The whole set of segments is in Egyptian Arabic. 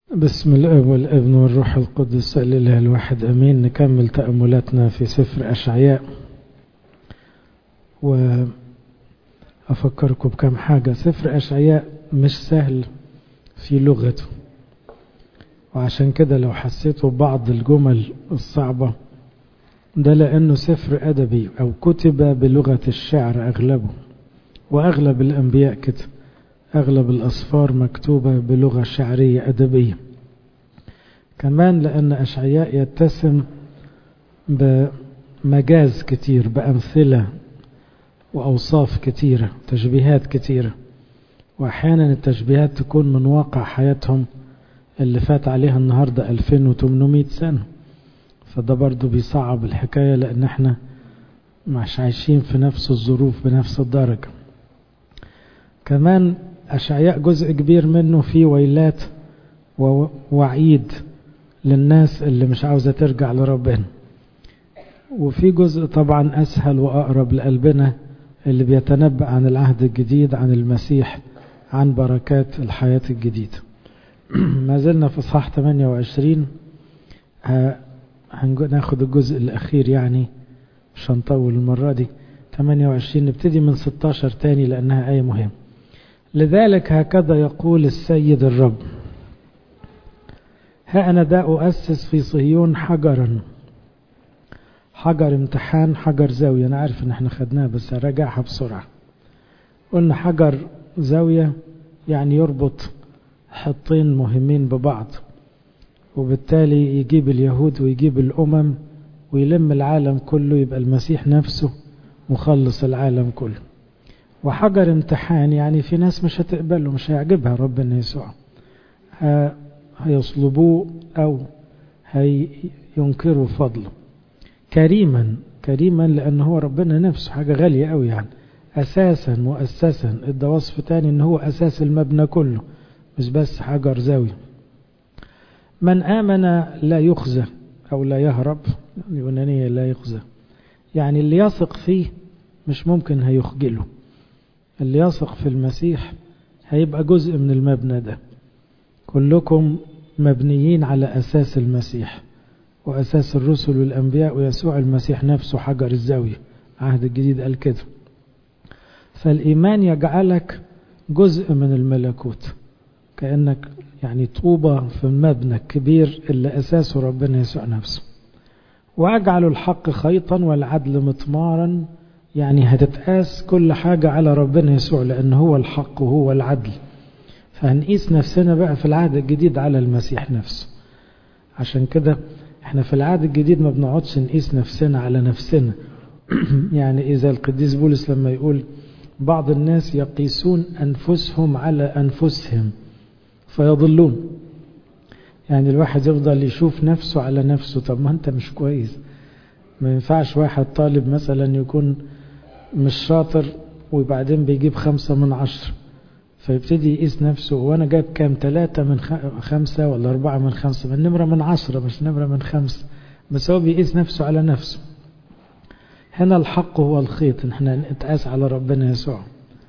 بسم الاب والابن والروح القدس الاله الواحد امين نكمل تاملاتنا في سفر اشعياء وافكركم بكم حاجه سفر اشعياء مش سهل في لغته وعشان كده لو حسيتوا بعض الجمل الصعبه ده لانه سفر ادبي او كتب بلغه الشعر اغلبه واغلب الانبياء كده أغلب الأسفار مكتوبة بلغة شعرية أدبية كمان لأن أشعياء يتسم بمجاز كتير بأمثلة وأوصاف كتيرة تشبيهات كتيرة وأحيانا التشبيهات تكون من واقع حياتهم اللي فات عليها النهاردة 2800 سنة فده برضو بيصعب الحكاية لأن احنا مش عايشين في نفس الظروف بنفس الدرجة كمان أشعياء جزء كبير منه فيه ويلات ووعيد للناس اللي مش عاوزة ترجع لربنا وفي جزء طبعا أسهل وأقرب لقلبنا اللي بيتنبأ عن العهد الجديد عن المسيح عن بركات الحياة الجديدة ما زلنا في صح 28 هناخد الجزء الأخير يعني مش هنطول المرة دي 28 نبتدي من 16 تاني لأنها آية مهمة لذلك هكذا يقول السيد الرب ها أنا دا أؤسس في صهيون حجرا حجر امتحان حجر زاوية أنا عارف إن احنا خدناها بس هراجعها بسرعة قلنا حجر زاوية يعني يربط حطين مهمين ببعض وبالتالي يجيب اليهود ويجيب الأمم ويلم العالم كله يبقى المسيح نفسه مخلص العالم كله وحجر امتحان يعني في ناس مش هتقبله مش هيعجبها ربنا يسوع هيصلبوه أو هينكروا فضله كريما كريما لأن هو ربنا نفسه حاجة غالية قوي يعني أساسا مؤسسا ادى وصف تاني ان هو أساس المبنى كله مش بس حجر زاوية من آمن لا يخزى أو لا يهرب اليونانية لا يخزى يعني اللي يثق فيه مش ممكن هيخجله اللي يثق في المسيح هيبقى جزء من المبنى ده كلكم مبنيين على أساس المسيح وأساس الرسل والأنبياء ويسوع المسيح نفسه حجر الزاوية عهد الجديد قال كده فالإيمان يجعلك جزء من الملكوت كأنك يعني طوبة في مبنى كبير اللي أساسه ربنا يسوع نفسه وأجعل الحق خيطا والعدل مطمارا يعني هتتقاس كل حاجة على ربنا يسوع لأن هو الحق وهو العدل فهنقيس نفسنا بقى في العهد الجديد على المسيح نفسه عشان كده احنا في العهد الجديد ما بنقعدش نقيس نفسنا على نفسنا يعني إذا القديس بولس لما يقول بعض الناس يقيسون أنفسهم على أنفسهم فيضلون يعني الواحد يفضل يشوف نفسه على نفسه طب ما انت مش كويس ما ينفعش واحد طالب مثلا يكون مش شاطر وبعدين بيجيب خمسة من عشر فيبتدي يقيس نفسه وانا جايب كام ثلاثة من خمسة ولا أربعة من خمسة من نمرة من عشرة مش نمرة من خمسة بس هو بيقيس نفسه على نفسه هنا الحق هو الخيط احنا نتقاس على ربنا يسوع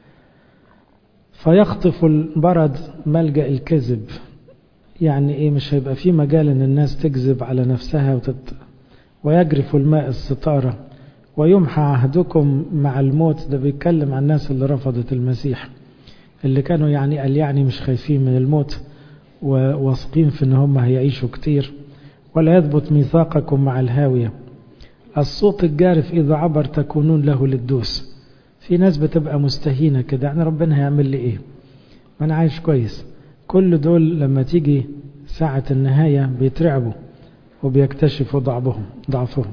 فيخطف البرد ملجأ الكذب يعني ايه مش هيبقى في مجال ان الناس تكذب على نفسها وتت... ويجرف الماء الستارة ويمحى عهدكم مع الموت ده بيتكلم عن الناس اللي رفضت المسيح اللي كانوا يعني قال يعني مش خايفين من الموت وواثقين في ان هم هيعيشوا كتير ولا يثبت ميثاقكم مع الهاوية الصوت الجارف إذا عبر تكونون له للدوس في ناس بتبقى مستهينة كده يعني ربنا هيعمل لي ايه ما انا عايش كويس كل دول لما تيجي ساعة النهاية بيترعبوا وبيكتشفوا ضعفهم ضعفهم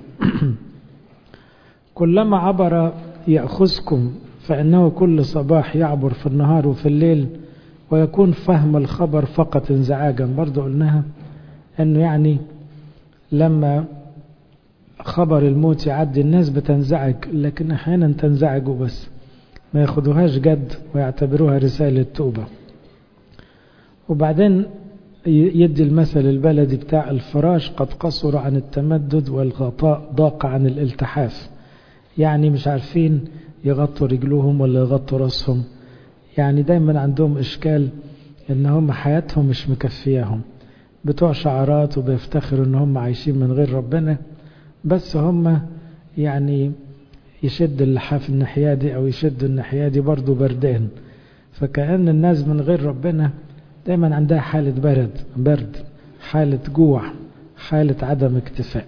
كلما عبر يأخذكم فإنه كل صباح يعبر في النهار وفي الليل ويكون فهم الخبر فقط انزعاجا برضو قلناها أنه يعني لما خبر الموت يعدي الناس بتنزعج لكن أحيانا تنزعجوا بس ما ياخدوهاش جد ويعتبروها رسالة توبة وبعدين يدي المثل البلدي بتاع الفراش قد قصر عن التمدد والغطاء ضاق عن الالتحاف يعني مش عارفين يغطوا رجلهم ولا يغطوا راسهم يعني دايما عندهم إشكال إن هم حياتهم مش مكفياهم بتوع شعارات وبيفتخروا ان هم عايشين من غير ربنا بس هم يعني يشد اللحاف الناحية دي او يشد الناحية دي برضه بردان فكأن الناس من غير ربنا دايما عندها حالة برد برد حالة جوع حالة عدم اكتفاء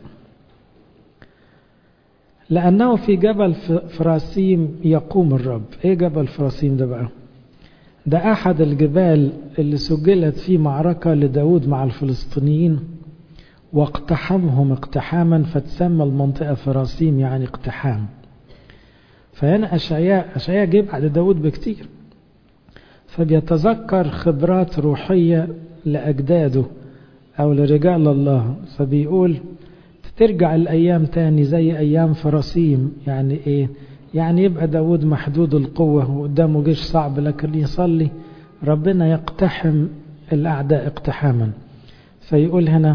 لأنه في جبل فراسيم يقوم الرب ايه جبل فراسيم ده بقى ده أحد الجبال اللي سجلت فيه معركة لداود مع الفلسطينيين واقتحمهم اقتحاما فتسمى المنطقة فراسيم يعني اقتحام فهنا أشعياء أشعياء جه بعد داود بكتير فبيتذكر خبرات روحية لأجداده أو لرجال الله فبيقول ترجع الأيام تاني زي أيام فراسيم يعني إيه يعني يبقى داود محدود القوة وقدامه جيش صعب لكن يصلي ربنا يقتحم الأعداء اقتحاما فيقول هنا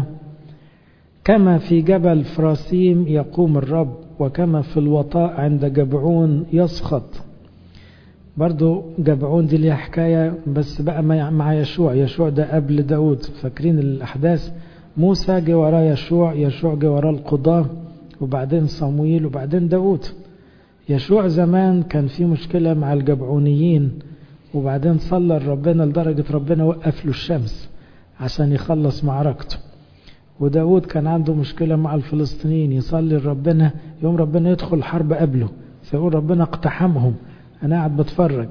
كما في جبل فراسيم يقوم الرب وكما في الوطاء عند جبعون يسخط برضو جبعون دي ليها حكاية بس بقى مع يشوع يشوع ده قبل داود فاكرين الأحداث موسى جه وراه يشوع يشوع جه وراه القضاة وبعدين صمويل وبعدين داود يشوع زمان كان في مشكلة مع الجبعونيين وبعدين صلى ربنا لدرجة ربنا وقف له الشمس عشان يخلص معركته وداود كان عنده مشكلة مع الفلسطينيين يصلي لربنا يوم ربنا يدخل حرب قبله فيقول ربنا اقتحمهم أنا قاعد بتفرج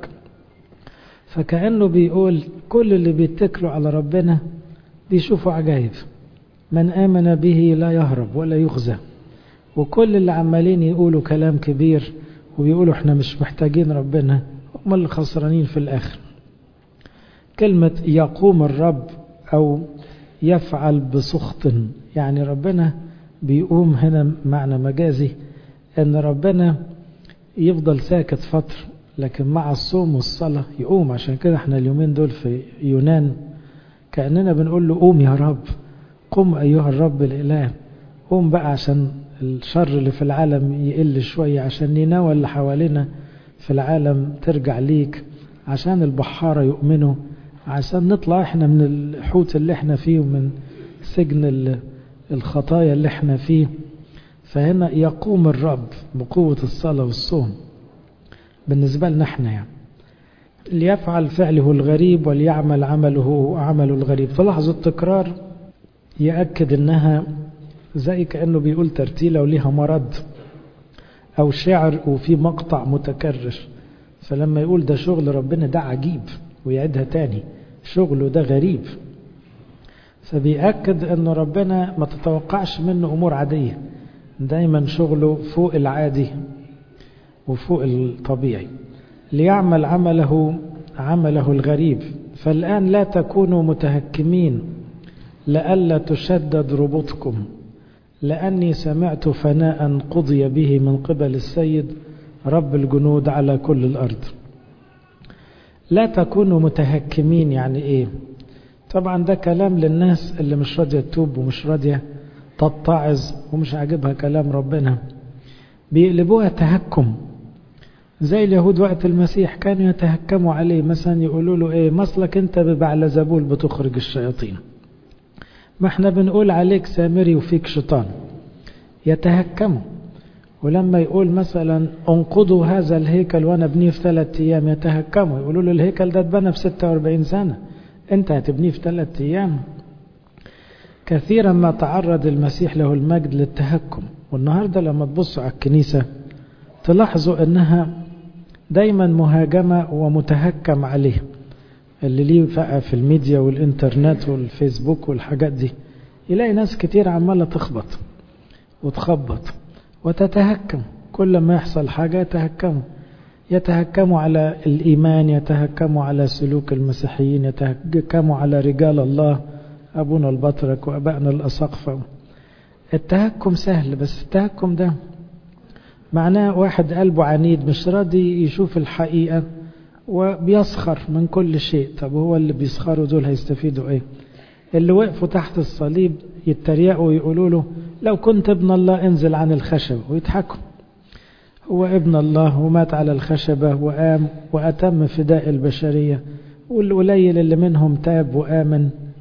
فكأنه بيقول كل اللي بيتكلوا على ربنا بيشوفوا عجائب من آمن به لا يهرب ولا يخزى وكل اللي عمالين يقولوا كلام كبير وبيقولوا احنا مش محتاجين ربنا هم اللي خسرانين في الآخر كلمة يقوم الرب أو يفعل بسخط يعني ربنا بيقوم هنا معنى مجازي ان ربنا يفضل ساكت فترة لكن مع الصوم والصلاة يقوم عشان كده احنا اليومين دول في يونان كأننا بنقول له قوم يا رب قم أيها الرب الإله قوم بقى عشان الشر اللي في العالم يقل شوية عشان نينوى اللي حوالينا في العالم ترجع ليك عشان البحارة يؤمنوا عشان نطلع احنا من الحوت اللي احنا فيه ومن سجن الخطايا اللي احنا فيه فهنا يقوم الرب بقوة الصلاة والصوم بالنسبة لنا احنا يعني ليفعل فعله الغريب وليعمل عمله عمل الغريب تلاحظوا التكرار يأكد انها زي كأنه بيقول ترتيلة وليها مرض او شعر وفي مقطع متكرر فلما يقول ده شغل ربنا ده عجيب ويعيدها تاني شغله ده غريب فبيأكد أن ربنا ما تتوقعش منه أمور عادية دايما شغله فوق العادي وفوق الطبيعي ليعمل عمله عمله الغريب فالآن لا تكونوا متهكمين لئلا تشدد ربطكم لأني سمعت فناء قضي به من قبل السيد رب الجنود على كل الأرض لا تكونوا متهكمين يعني ايه طبعا ده كلام للناس اللي مش راضية تتوب ومش راضية تتعظ ومش عاجبها كلام ربنا بيقلبوها تهكم زي اليهود وقت المسيح كانوا يتهكموا عليه مثلا يقولوا له ايه مصلك انت ببعلزبول بتخرج الشياطين ما احنا بنقول عليك سامري وفيك شيطان يتهكموا ولما يقول مثلا انقضوا هذا الهيكل وانا ابنيه في ثلاث ايام يتهكموا يقولوا له الهيكل ده اتبنى في 46 سنة انت هتبنيه في ثلاث ايام كثيرا ما تعرض المسيح له المجد للتهكم والنهاردة لما تبصوا على الكنيسة تلاحظوا انها دايما مهاجمة ومتهكم عليه اللي ليه بقى في الميديا والانترنت والفيسبوك والحاجات دي يلاقي ناس كتير عمالة تخبط وتخبط وتتهكم كل ما يحصل حاجة يتهكموا يتهكموا على الإيمان يتهكموا على سلوك المسيحيين يتهكموا على رجال الله أبونا البطرك وأبائنا الأساقفة التهكم سهل بس التهكم ده معناه واحد قلبه عنيد مش راضي يشوف الحقيقة وبيسخر من كل شيء طب هو اللي بيسخروا دول هيستفيدوا ايه اللي وقفوا تحت الصليب يتريقوا ويقولوا له لو كنت ابن الله انزل عن الخشبة ويضحكوا هو ابن الله ومات على الخشبة وقام وأتم فداء البشرية والقليل اللي منهم تاب وآمن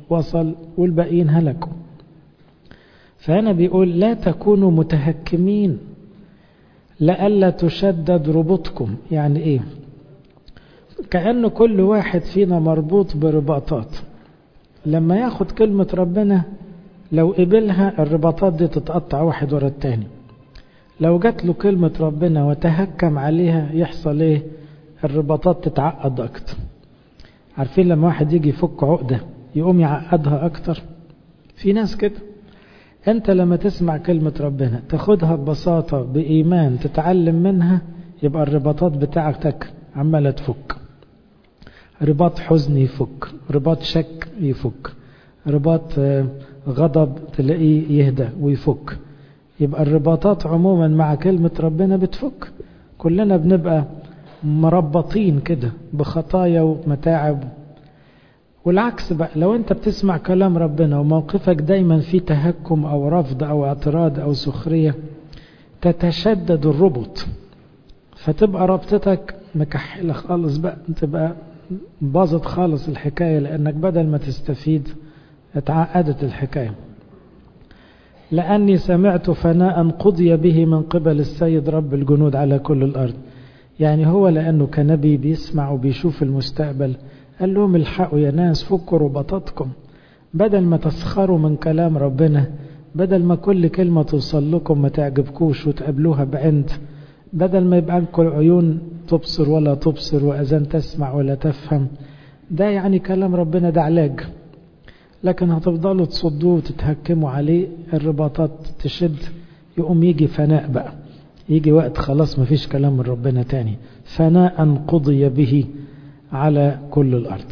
وصل والباقيين هلكوا فهنا بيقول لا تكونوا متهكمين لئلا تشدد ربطكم يعني ايه كأن كل واحد فينا مربوط برباطات لما ياخد كلمة ربنا لو قبلها الرباطات دي تتقطع واحد ورا التاني لو جات له كلمة ربنا وتهكم عليها يحصل ايه الرباطات تتعقد اكتر عارفين لما واحد يجي يفك عقدة يقوم يعقدها اكتر في ناس كده انت لما تسمع كلمة ربنا تاخدها ببساطة بإيمان تتعلم منها يبقى الرباطات بتاعتك عمالة تفك رباط حزن يفك رباط شك يفك رباط غضب تلاقيه يهدى ويفك يبقى الرباطات عموما مع كلمة ربنا بتفك كلنا بنبقى مربطين كده بخطايا ومتاعب والعكس بقى لو انت بتسمع كلام ربنا وموقفك دايما فيه تهكم او رفض او اعتراض او سخرية تتشدد الربط فتبقى ربطتك مكحلة خالص بقى تبقى باظت خالص الحكاية لانك بدل ما تستفيد اتعقدت الحكاية لأني سمعت فناء قضي به من قبل السيد رب الجنود على كل الأرض يعني هو لأنه كنبي بيسمع وبيشوف المستقبل قال لهم الحقوا يا ناس فكوا رباطاتكم بدل ما تسخروا من كلام ربنا بدل ما كل كلمة توصل لكم ما تعجبكوش وتقابلوها بعند بدل ما يبقى لكم عيون تبصر ولا تبصر وأذان تسمع ولا تفهم ده يعني كلام ربنا ده علاج لكن هتفضلوا تصدوه وتتهكموا عليه الرباطات تشد يقوم يجي فناء بقى يجي وقت خلاص ما فيش كلام من ربنا تاني فناء قضي به على كل الأرض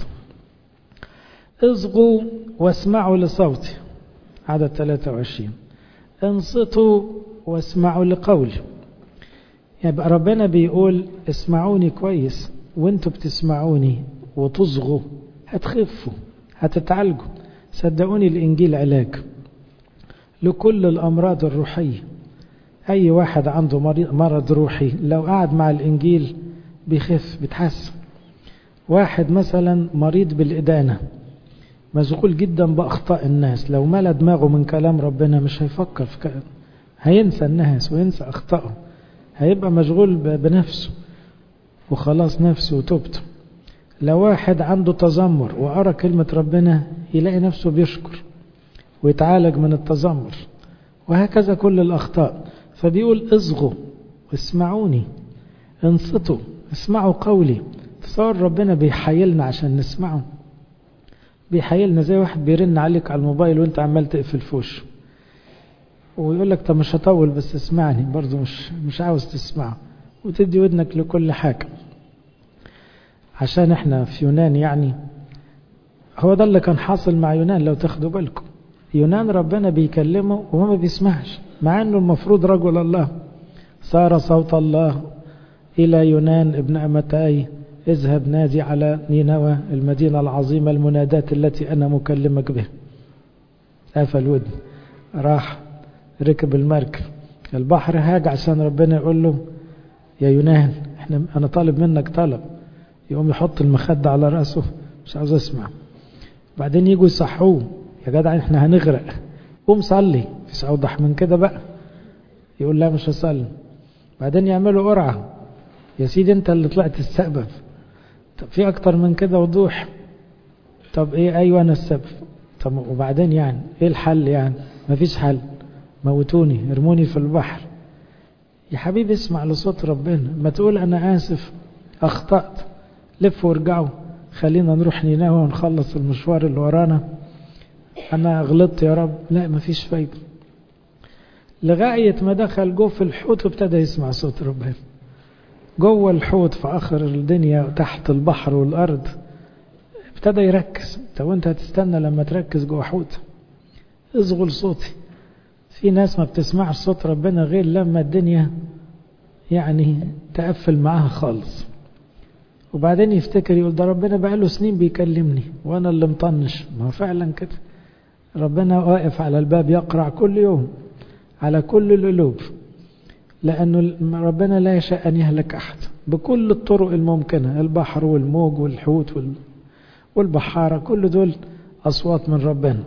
اصغوا واسمعوا لصوتي عدد 23 انصتوا واسمعوا لقولي يبقى ربنا بيقول اسمعوني كويس وانتوا بتسمعوني وتصغوا هتخفوا هتتعالجوا صدقوني الإنجيل علاج لكل الأمراض الروحية أي واحد عنده مرض روحي لو قعد مع الإنجيل بيخف بيتحسن واحد مثلا مريض بالإدانة مشغول جدا بأخطاء الناس لو ملا دماغه من كلام ربنا مش هيفكر في كلام هينسى الناس وينسى أخطائه هيبقى مشغول بنفسه وخلاص نفسه وتوبته لو واحد عنده تذمر وقرا كلمة ربنا يلاقي نفسه بيشكر ويتعالج من التذمر وهكذا كل الأخطاء فبيقول اصغوا واسمعوني انصتوا اسمعوا قولي تصور ربنا بيحايلنا عشان نسمعه بيحايلنا زي واحد بيرن عليك على الموبايل وانت عمال تقفل في وشه ويقول لك طب مش هطول بس اسمعني برضه مش مش عاوز تسمعه وتدي ودنك لكل حاجه عشان احنا في يونان يعني هو ده اللي كان حاصل مع يونان لو تاخدوا بالكم يونان ربنا بيكلمه وهو ما بيسمعش مع انه المفروض رجل الله صار صوت الله الى يونان ابن امتاي اذهب نادي على نينوى المدينة العظيمة المنادات التي انا مكلمك بها قفل ودن راح ركب المركب البحر هاج عشان ربنا يقول له يا يونان احنا انا طالب منك طلب يقوم يحط المخدة على رأسه مش عاوز اسمع بعدين يجوا يصحوه يا جدع احنا هنغرق قوم صلي مش اوضح من كده بقى يقول لا مش هصلي بعدين يعملوا قرعة يا سيدي انت اللي طلعت السبب طب في اكتر من كده وضوح طب ايه ايوه انا السبب طب وبعدين يعني ايه الحل يعني مفيش حل موتوني ارموني في البحر يا حبيبي اسمع لصوت ربنا ما تقول انا اسف اخطأت لف وارجعوا خلينا نروح نينوى ونخلص المشوار اللي ورانا انا غلطت يا رب لا مفيش فايدة لغاية ما دخل جوه في الحوت وابتدى يسمع صوت ربنا جوه الحوت في اخر الدنيا تحت البحر والارض ابتدى يركز طب وانت هتستنى لما تركز جوه حوت اصغوا لصوتي في ناس ما بتسمعش صوت ربنا غير لما الدنيا يعني تقفل معاها خالص وبعدين يفتكر يقول ده ربنا بقاله سنين بيكلمني وانا اللي مطنش ما هو فعلا كده ربنا واقف على الباب يقرع كل يوم على كل القلوب لأنه ربنا لا يشاء أن يهلك أحد بكل الطرق الممكنة البحر والموج والحوت والبحارة كل دول أصوات من ربنا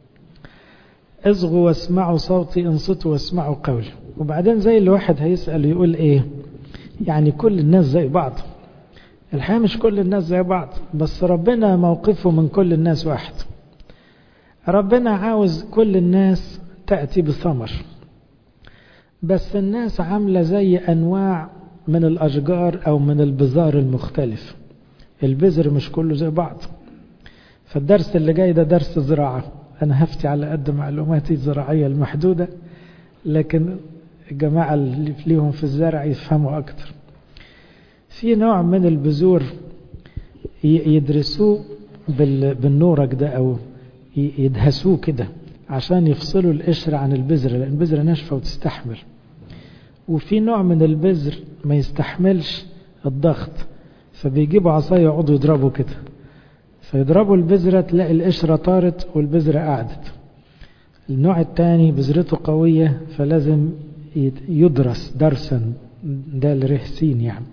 اصغوا واسمعوا صوتي انصتوا واسمعوا قولي وبعدين زي الواحد هيسأل يقول ايه يعني كل الناس زي بعض الحقيقة مش كل الناس زي بعض بس ربنا موقفه من كل الناس واحد ربنا عاوز كل الناس تأتي بثمر بس الناس عاملة زي أنواع من الأشجار أو من البذار المختلف البذر مش كله زي بعض فالدرس اللي جاي ده درس زراعة أنا هفتي على قد معلوماتي الزراعية المحدودة لكن الجماعة اللي ليهم في الزرع يفهموا أكتر في نوع من البذور يدرسوه بالنورك ده أو يدهسوه كده عشان يفصلوا القشر عن البذرة لأن البذرة ناشفة وتستحمل وفي نوع من البذر ما يستحملش الضغط فبيجيبوا عصاية يقعدوا يضربوا كده فيضربوا البذرة تلاقي القشرة طارت والبذرة قعدت النوع الثاني بذرته قوية فلازم يدرس درسا ده الرهسين يعني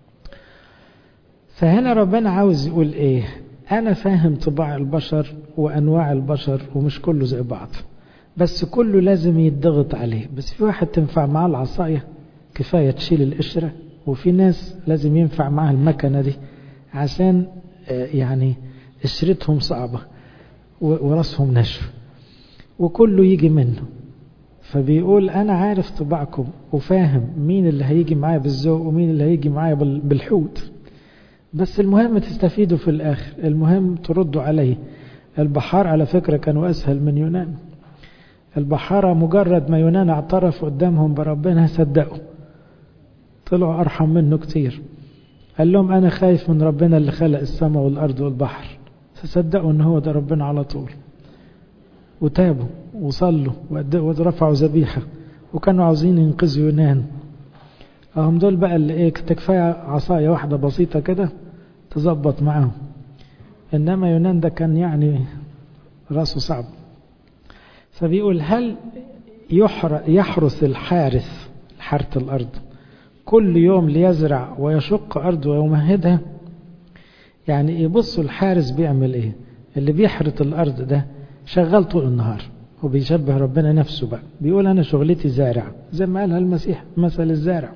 فهنا ربنا عاوز يقول ايه انا فاهم طباع البشر وانواع البشر ومش كله زي بعض بس كله لازم يتضغط عليه بس في واحد تنفع معاه العصاية كفاية تشيل القشرة وفي ناس لازم ينفع معاه المكنة دي عشان يعني قشرتهم صعبة وراسهم نشف وكله يجي منه فبيقول أنا عارف طباعكم وفاهم مين اللي هيجي معايا بالذوق ومين اللي هيجي معايا بالحوت بس المهم تستفيدوا في الآخر المهم تردوا عليه البحار على فكرة كانوا أسهل من يونان البحارة مجرد ما يونان اعترف قدامهم بربنا صدقوا طلعوا أرحم منه كتير قال لهم أنا خايف من ربنا اللي خلق السماء والأرض والبحر فصدقوا أن هو ده ربنا على طول وتابوا وصلوا ورفعوا ذبيحة وكانوا عاوزين ينقذوا يونان هم دول بقى اللي ايه كفاية عصاية واحدة بسيطة كده تظبط معاهم إنما يونان ده كان يعني راسه صعب فبيقول هل يحرث الحارث حارة الأرض كل يوم ليزرع ويشق أرضه ويمهدها يعني يبصوا الحارس بيعمل ايه اللي بيحرث الأرض ده شغال طول النهار وبيشبه ربنا نفسه بقى بيقول أنا شغلتي زارع زي ما قالها المسيح مثل الزارع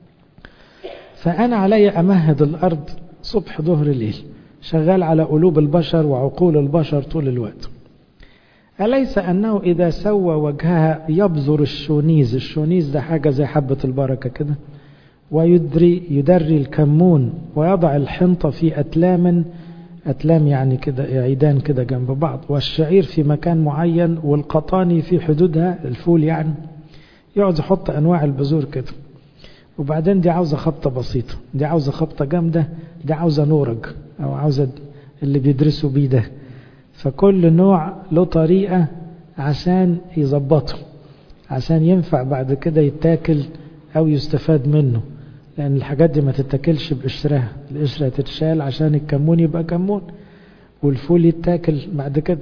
فأنا علي أمهد الأرض صبح ظهر ليل شغال على قلوب البشر وعقول البشر طول الوقت أليس أنه إذا سوى وجهها يبذر الشونيز الشونيز ده حاجة زي حبة البركة كده ويدري يدري الكمون ويضع الحنطة في أتلام أتلام يعني كده عيدان كده جنب بعض والشعير في مكان معين والقطاني في حدودها الفول يعني يقعد يحط أنواع البذور كده وبعدين دي عاوزة خبطة بسيطة دي عاوزة خبطة جامدة دي عاوزة نورج أو عاوزة اللي بيدرسوا بيه ده فكل نوع له طريقة عشان يظبطه عشان ينفع بعد كده يتاكل أو يستفاد منه لأن الحاجات دي ما تتاكلش بقشرها القشرة تتشال عشان الكمون يبقى كمون والفول يتاكل بعد كده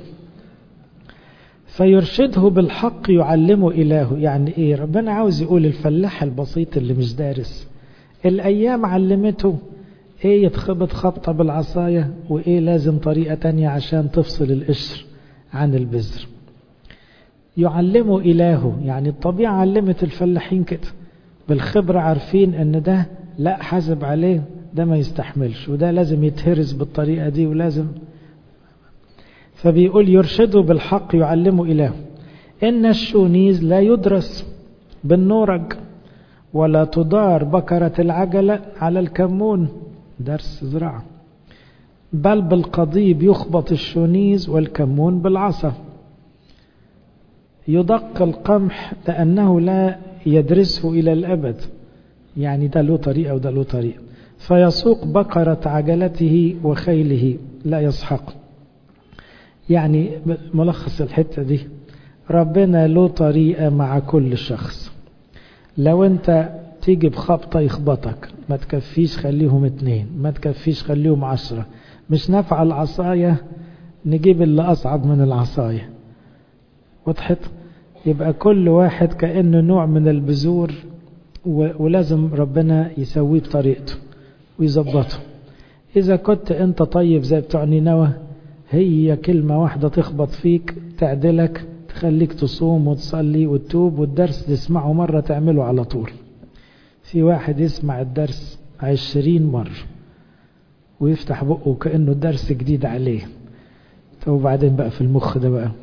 فيرشده بالحق يعلمه إله يعني إيه ربنا عاوز يقول الفلاح البسيط اللي مش دارس الأيام علمته إيه يتخبط خبطة بالعصاية وإيه لازم طريقة تانية عشان تفصل القشر عن البذر يعلمه إلهه يعني الطبيعة علمت الفلاحين كده بالخبرة عارفين ان ده لا حاسب عليه ده ما يستحملش وده لازم يتهرس بالطريقة دي ولازم فبيقول يرشده بالحق يعلمه إله إن الشونيز لا يدرس بالنورج ولا تدار بكرة العجلة على الكمون درس زراعة بل بالقضيب يخبط الشونيز والكمون بالعصا يدق القمح لأنه لا يدرسه إلى الأبد يعني ده له طريقة وده له طريقة فيسوق بقرة عجلته وخيله لا يسحق يعني ملخص الحتة دي ربنا له طريقة مع كل شخص لو انت تيجي بخبطة يخبطك ما تكفيش خليهم اتنين ما تكفيش خليهم عشرة مش نفع العصاية نجيب اللي أصعب من العصاية وضحت يبقى كل واحد كأنه نوع من البذور ولازم ربنا يسويه بطريقته ويظبطه إذا كنت أنت طيب زي بتوع نينوى هي كلمة واحدة تخبط فيك تعدلك تخليك تصوم وتصلي وتتوب والدرس تسمعه مرة تعمله على طول في واحد يسمع الدرس عشرين مرة ويفتح بقه كأنه الدرس جديد عليه طب وبعدين بقى في المخ ده بقى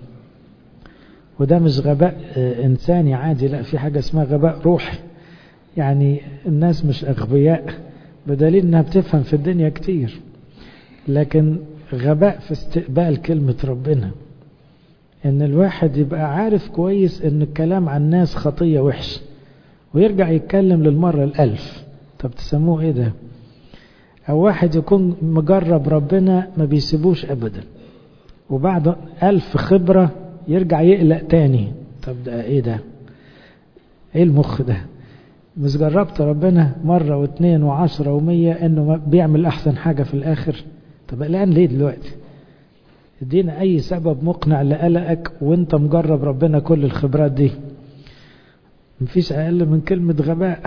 وده مش غباء إنساني عادي لا في حاجة اسمها غباء روحي يعني الناس مش أغبياء بدليل إنها بتفهم في الدنيا كتير لكن غباء في استقبال كلمة ربنا إن الواحد يبقى عارف كويس إن الكلام عن الناس خطية وحش ويرجع يتكلم للمرة الألف طب تسموه إيه ده أو واحد يكون مجرب ربنا ما بيسيبوش أبدا وبعد ألف خبرة يرجع يقلق تاني طب ده إيه ده إيه المخ ده مش جربت ربنا مرة واثنين وعشرة ومية إنه بيعمل أحسن حاجة في الآخر طب قلقان ليه دلوقتي ادينا أي سبب مقنع لقلقك وانت مجرب ربنا كل الخبرات دي مفيش أقل من كلمة غباء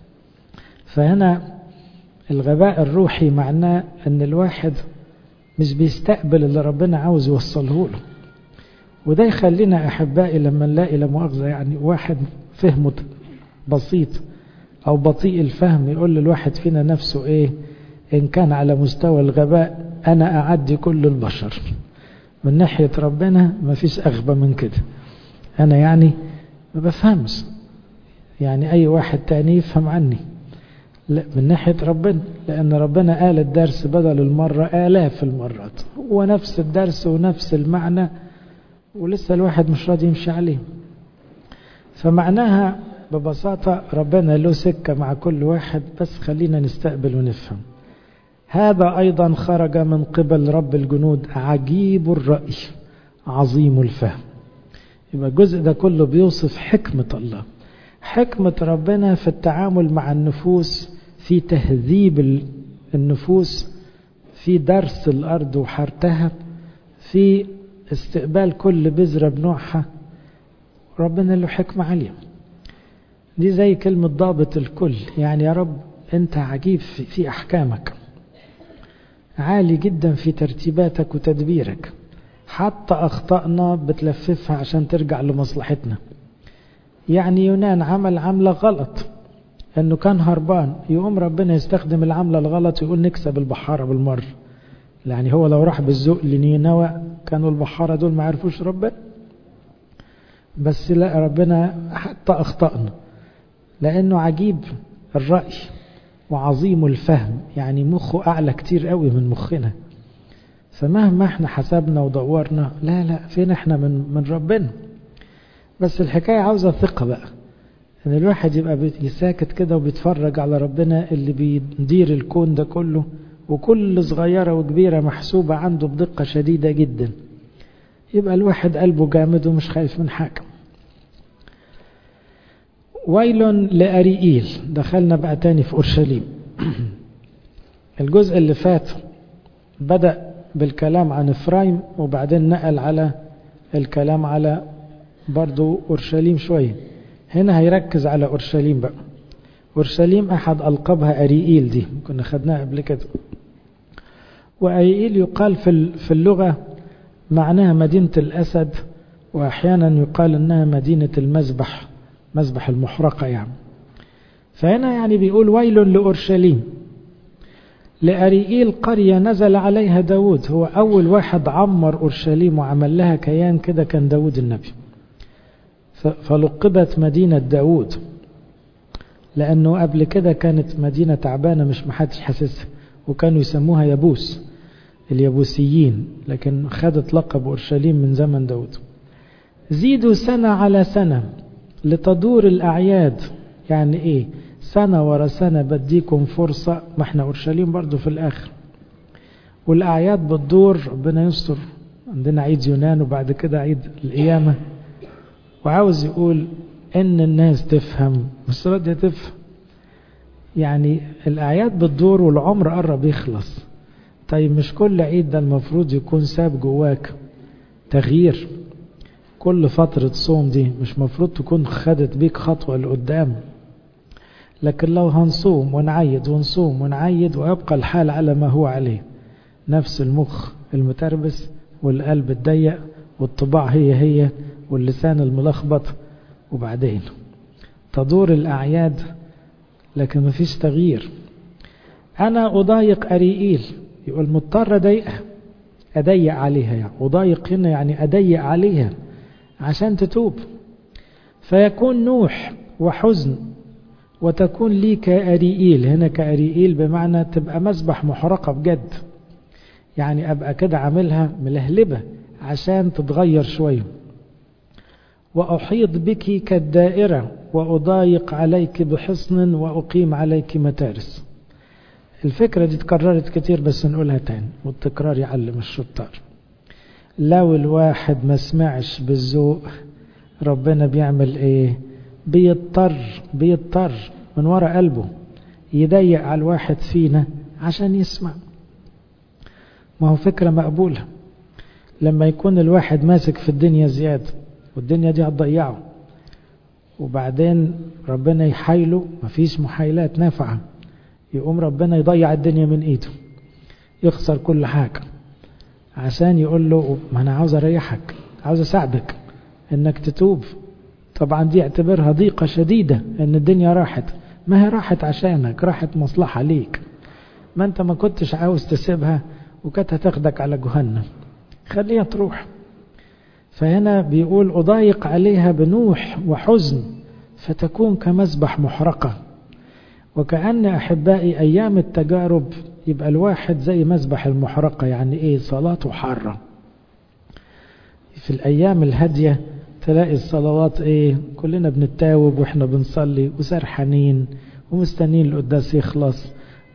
فهنا الغباء الروحي معناه أن الواحد مش بيستقبل اللي ربنا عاوز يوصله له وده يخلينا أحبائي لما نلاقي لا مؤاخذة يعني واحد فهمه بسيط أو بطيء الفهم يقول للواحد فينا نفسه إيه إن كان على مستوى الغباء أنا أعدي كل البشر من ناحية ربنا ما فيش أغبى من كده أنا يعني ما بفهمش يعني أي واحد تاني يفهم عني لا من ناحية ربنا لأن ربنا قال الدرس بدل المرة آلاف المرات هو نفس الدرس ونفس المعنى ولسه الواحد مش راضي يمشي عليه فمعناها ببساطة ربنا له سكة مع كل واحد بس خلينا نستقبل ونفهم هذا أيضا خرج من قبل رب الجنود عجيب الرأي عظيم الفهم يبقى الجزء ده كله بيوصف حكمة الله حكمة ربنا في التعامل مع النفوس في تهذيب النفوس في درس الأرض وحرتها في استقبال كل بذرة بنوعها ربنا له حكمة عالية دي زي كلمة ضابط الكل يعني يا رب أنت عجيب في, في أحكامك عالي جدا في ترتيباتك وتدبيرك حتى أخطأنا بتلففها عشان ترجع لمصلحتنا يعني يونان عمل عملة غلط انه كان هربان يقوم ربنا يستخدم العملة الغلط ويقول نكسب البحارة بالمر يعني هو لو راح بالذوق لنينوى كانوا البحارة دول ما عرفوش ربنا بس لا ربنا حتى أخطأنا لأنه عجيب الرأي وعظيم الفهم يعني مخه أعلى كتير قوي من مخنا فمهما احنا حسبنا ودورنا لا لا فين احنا من, من ربنا بس الحكاية عاوزة ثقة بقى ان الواحد يبقى ساكت كده وبيتفرج على ربنا اللي بيدير الكون ده كله وكل صغيرة وكبيرة محسوبة عنده بدقة شديدة جدا يبقى الواحد قلبه جامد ومش خايف من حاجة ويل لأريئيل دخلنا بقى تاني في أورشليم الجزء اللي فات بدأ بالكلام عن إفرايم وبعدين نقل على الكلام على برضو أورشليم شوية هنا هيركز على أورشليم بقى أورشليم أحد ألقابها أريئيل دي كنا خدناها قبل كده وأريئيل يقال في اللغة معناها مدينة الأسد وأحيانا يقال أنها مدينة المذبح مذبح المحرقة يعني فهنا يعني بيقول ويل لأورشليم لأريئيل قرية نزل عليها داود هو أول واحد عمر أورشليم وعمل لها كيان كده كان داود النبي فلقبت مدينة داود لأنه قبل كده كانت مدينة تعبانة مش محدش حاسسها وكانوا يسموها يبوس اليبوسيين لكن خدت لقب أورشليم من زمن داود زيدوا سنة على سنة لتدور الأعياد يعني إيه سنة ورا سنة بديكم فرصة ما احنا أورشليم برضو في الآخر والأعياد بتدور ربنا يستر عندنا عيد يونان وبعد كده عيد القيامة وعاوز يقول ان الناس تفهم مش راضية تفهم يعني الأعياد بتدور والعمر قرب يخلص طيب مش كل عيد ده المفروض يكون ساب جواك تغيير كل فترة صوم دي مش مفروض تكون خدت بيك خطوة لقدام لكن لو هنصوم ونعيد ونصوم ونعيد ويبقى الحال على ما هو عليه نفس المخ المتربس والقلب الضيق والطباع هي هي واللسان الملخبط وبعدين تدور الأعياد لكن ما فيش تغيير أنا أضايق أريئيل يقول مضطر أضايقها أضيق عليها يعني أضايق هنا يعني أضيق عليها عشان تتوب فيكون نوح وحزن وتكون لي كأريئيل هنا كأريئيل بمعنى تبقى مسبح محرقة بجد يعني أبقى كده عاملها ملهلبة عشان تتغير شوية وأحيط بك كالدائرة وأضايق عليك بحصن وأقيم عليك متارس الفكرة دي اتكررت كتير بس نقولها تاني والتكرار يعلم الشطار لو الواحد ما سمعش بالذوق ربنا بيعمل ايه بيضطر بيضطر من وراء قلبه يضيق على الواحد فينا عشان يسمع ما هو فكرة مقبولة لما يكون الواحد ماسك في الدنيا زيادة والدنيا دي هتضيعه وبعدين ربنا يحايله مفيش محايلات نافعة يقوم ربنا يضيع الدنيا من ايده يخسر كل حاجة عشان يقول له ما انا عاوز اريحك عاوز اساعدك انك تتوب طبعا دي اعتبرها ضيقة شديدة ان الدنيا راحت ما هي راحت عشانك راحت مصلحة ليك ما انت ما كنتش عاوز تسيبها وكانت هتاخدك على جهنم خليها تروح فهنا بيقول أضايق عليها بنوح وحزن فتكون كمسبح محرقة وكأن أحبائي أيام التجارب يبقى الواحد زي مسبح المحرقة يعني إيه صلاته حارة في الأيام الهادية تلاقي الصلوات إيه كلنا بنتاوب وإحنا بنصلي وسرحانين ومستنين القداس يخلص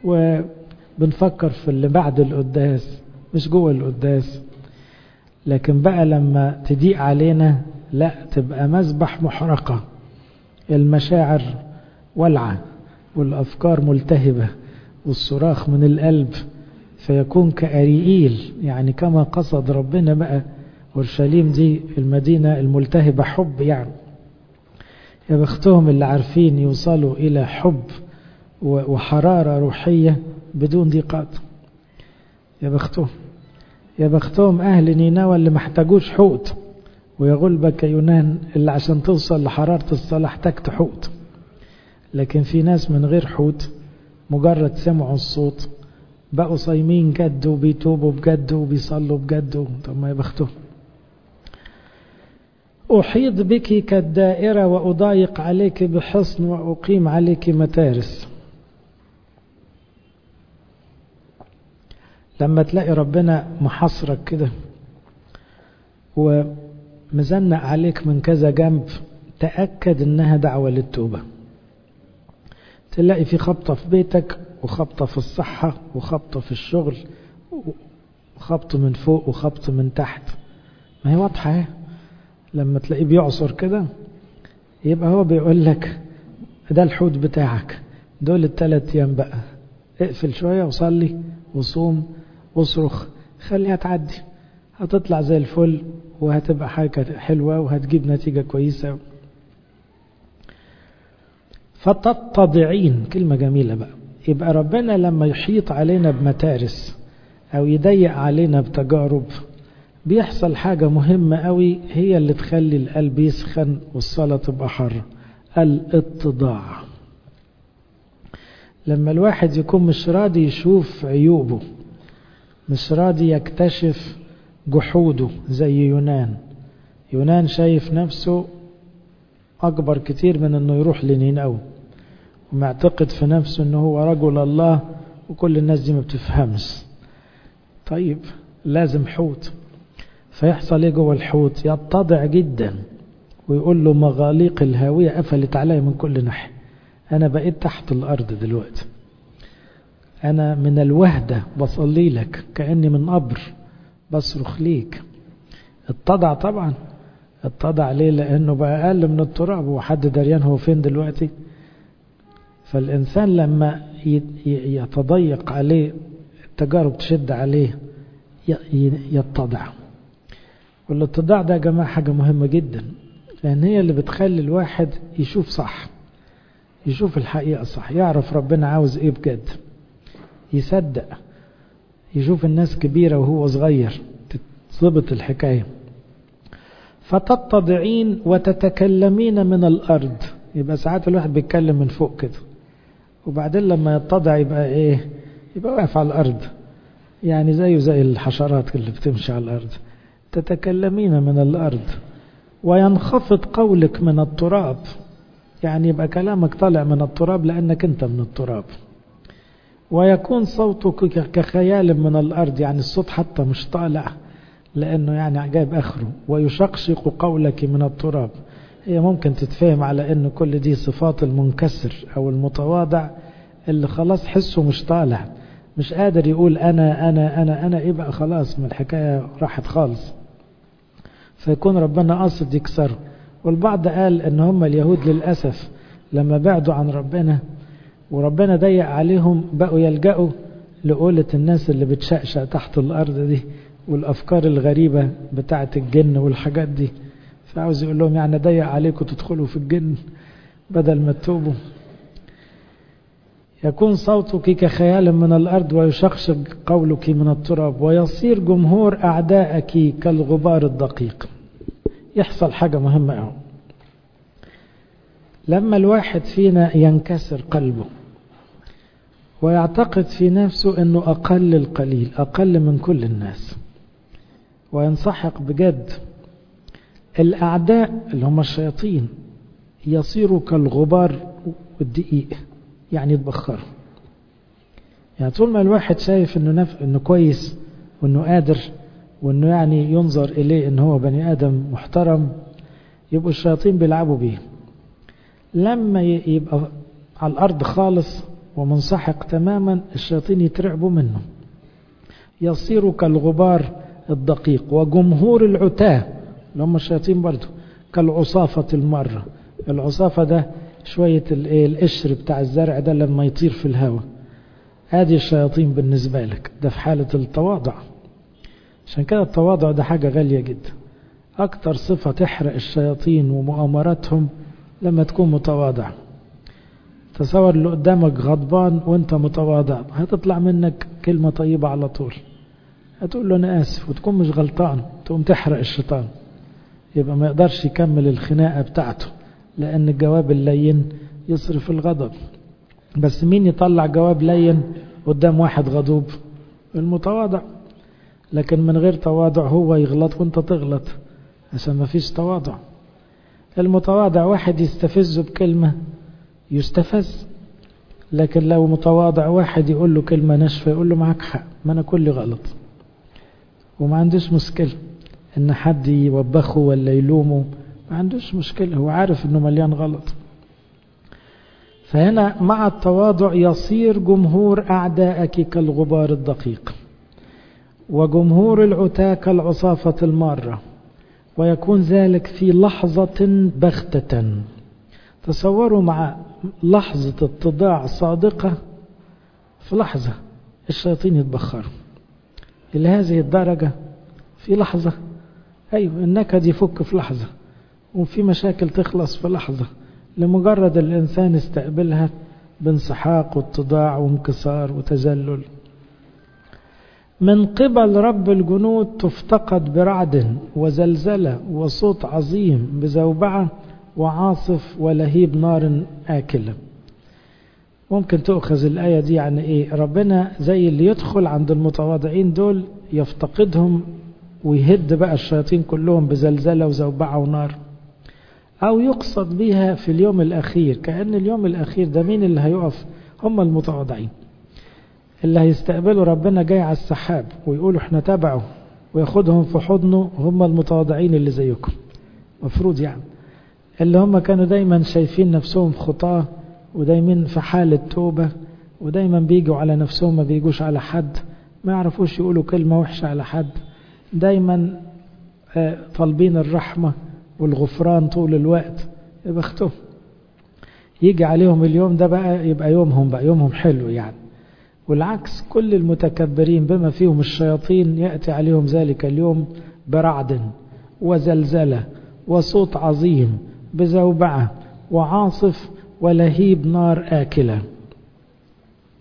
وبنفكر في اللي بعد القداس مش جوه القداس لكن بقى لما تضيق علينا لا تبقى مسبح محرقة المشاعر ولعة والأفكار ملتهبة والصراخ من القلب فيكون كأريئيل يعني كما قصد ربنا بقى أورشليم دي المدينة الملتهبة حب يعني يا بختهم اللي عارفين يوصلوا إلى حب وحرارة روحية بدون ضيقات يا بختهم يا بختهم أهل نينوى اللي محتاجوش حوت ويا غلبك يونان اللي عشان توصل لحرارة الصلاة احتجت حوت لكن في ناس من غير حوت مجرد سمعوا الصوت بقوا صايمين جد وبيتوبوا بجد وبيصلوا بجد طب ما يا بختهم أحيط بك كالدائرة وأضايق عليك بحصن وأقيم عليك متارس لما تلاقي ربنا محصرك كده ومزنق عليك من كذا جنب تأكد انها دعوة للتوبة تلاقي في خبطة في بيتك وخبطة في الصحة وخبطة في الشغل وخبط من فوق وخبط من تحت ما هي واضحة اهي لما تلاقيه بيعصر كده يبقى هو بيقول لك ده الحوت بتاعك دول الثلاث ايام بقى اقفل شوية وصلي وصوم واصرخ خليها تعدي هتطلع زي الفل وهتبقى حاجة حلوة وهتجيب نتيجة كويسة فتتضعين كلمة جميلة بقى يبقى ربنا لما يحيط علينا بمتارس أو يضيق علينا بتجارب بيحصل حاجة مهمة قوي هي اللي تخلي القلب يسخن والصلاة تبقى حرة الاتضاع لما الواحد يكون مش راضي يشوف عيوبه مش راضي يكتشف جحوده زي يونان يونان شايف نفسه أكبر كتير من أنه يروح لنينو ومعتقد في نفسه أنه هو رجل الله وكل الناس دي ما بتفهمش طيب لازم حوت فيحصل ايه جوه الحوت يتضع جدا ويقول له مغاليق الهاوية قفلت عليا من كل ناحية أنا بقيت تحت الأرض دلوقتي أنا من الوهدة بصلي لك كأني من قبر بصرخ ليك اتضع طبعا اتضع ليه لأنه بقى أقل من التراب وحد دريان هو فين دلوقتي فالإنسان لما يتضيق عليه التجارب تشد عليه يتضع والاتضاع ده يا جماعة حاجة مهمة جدا لأن هي اللي بتخلي الواحد يشوف صح يشوف الحقيقة صح يعرف ربنا عاوز ايه بجد يصدق يشوف الناس كبيرة وهو صغير ضبط الحكاية فتتضعين وتتكلمين من الأرض يبقى ساعات الواحد بيتكلم من فوق كده وبعدين لما يتضع يبقى ايه يبقى واقف على الأرض يعني زيه زي الحشرات اللي بتمشي على الأرض تتكلمين من الأرض وينخفض قولك من التراب يعني يبقى كلامك طالع من التراب لأنك أنت من التراب ويكون صوتك كخيال من الأرض يعني الصوت حتى مش طالع لأنه يعني جايب آخره ويشقشق قولك من التراب هي ممكن تتفهم على أن كل دي صفات المنكسر أو المتواضع اللي خلاص حسه مش طالع مش قادر يقول أنا أنا أنا أنا يبقى خلاص من الحكاية راحت خالص فيكون ربنا قاصد يكسره والبعض قال ان هم اليهود للأسف لما بعدوا عن ربنا وربنا ضيق عليهم بقوا يلجأوا لقولة الناس اللي بتشقشق تحت الأرض دي والأفكار الغريبة بتاعة الجن والحاجات دي فعاوز يقول لهم يعني ضيق عليكم تدخلوا في الجن بدل ما تتوبوا يكون صوتك كخيال من الأرض ويشقشق قولك من التراب ويصير جمهور أعدائك كالغبار الدقيق يحصل حاجة مهمة أهو لما الواحد فينا ينكسر قلبه ويعتقد في نفسه أنه أقل القليل أقل من كل الناس وينسحق بجد الأعداء اللي هم الشياطين يصيروا كالغبار والدقيق يعني يتبخروا يعني طول ما الواحد شايف انه نف... انه كويس وانه قادر وانه يعني ينظر اليه ان هو بني ادم محترم يبقوا الشياطين بيلعبوا بيه لما يبقى على الارض خالص ومنسحق تماما الشياطين يترعبوا منه يصير كالغبار الدقيق وجمهور العتاه اللي هم الشياطين برضه كالعصافة المرة العصافة ده شوية القشر بتاع الزرع ده لما يطير في الهواء هذه الشياطين بالنسبة لك ده في حالة التواضع عشان كده التواضع ده حاجة غالية جدا أكتر صفة تحرق الشياطين ومؤامراتهم لما تكون متواضع تصور اللي قدامك غضبان وانت متواضع هتطلع منك كلمة طيبة على طول هتقول له أنا آسف وتكون مش غلطان تقوم تحرق الشيطان يبقى ما يقدرش يكمل الخناقة بتاعته لأن الجواب اللين يصرف الغضب بس مين يطلع جواب لين قدام واحد غضوب المتواضع لكن من غير تواضع هو يغلط وانت تغلط عشان ما فيش تواضع المتواضع واحد يستفزه بكلمة يستفز لكن لو متواضع واحد يقول له كلمة ناشفة يقول له معك حق ما أنا كل غلط وما عندوش مشكلة إن حد يوبخه ولا يلومه ما عندوش مشكلة هو عارف إنه مليان غلط فهنا مع التواضع يصير جمهور أعدائك كالغبار الدقيق وجمهور العتاة كالعصافة المارة ويكون ذلك في لحظة بغتة تصوروا مع لحظة اتضاع صادقة في لحظة الشياطين يتبخروا إلى هذه الدرجة في لحظة أيوة النكد يفك في لحظة وفي مشاكل تخلص في لحظة لمجرد الإنسان استقبلها بانسحاق واتضاع وانكسار وتذلل من قبل رب الجنود تفتقد برعد وزلزلة وصوت عظيم بزوبعة وعاصف ولهيب نار آكلة ممكن تؤخذ الآية دي عن إيه ربنا زي اللي يدخل عند المتواضعين دول يفتقدهم ويهد بقى الشياطين كلهم بزلزلة وزوبعة ونار أو يقصد بها في اليوم الأخير كأن اليوم الأخير ده مين اللي هيقف هم المتواضعين اللي هيستقبلوا ربنا جاي على السحاب ويقولوا احنا تبعه وياخدهم في حضنه هم المتواضعين اللي زيكم مفروض يعني اللي هم كانوا دايما شايفين نفسهم خطاة ودايما في حالة توبة ودايما بيجوا على نفسهم ما بيجوش على حد ما يعرفوش يقولوا كلمة وحشة على حد دايما طالبين الرحمة والغفران طول الوقت يا بختهم يجي عليهم اليوم ده بقى يبقى يومهم بقى يومهم حلو يعني والعكس كل المتكبرين بما فيهم الشياطين يأتي عليهم ذلك اليوم برعد وزلزلة وصوت عظيم بزوبعة وعاصف ولهيب نار آكلة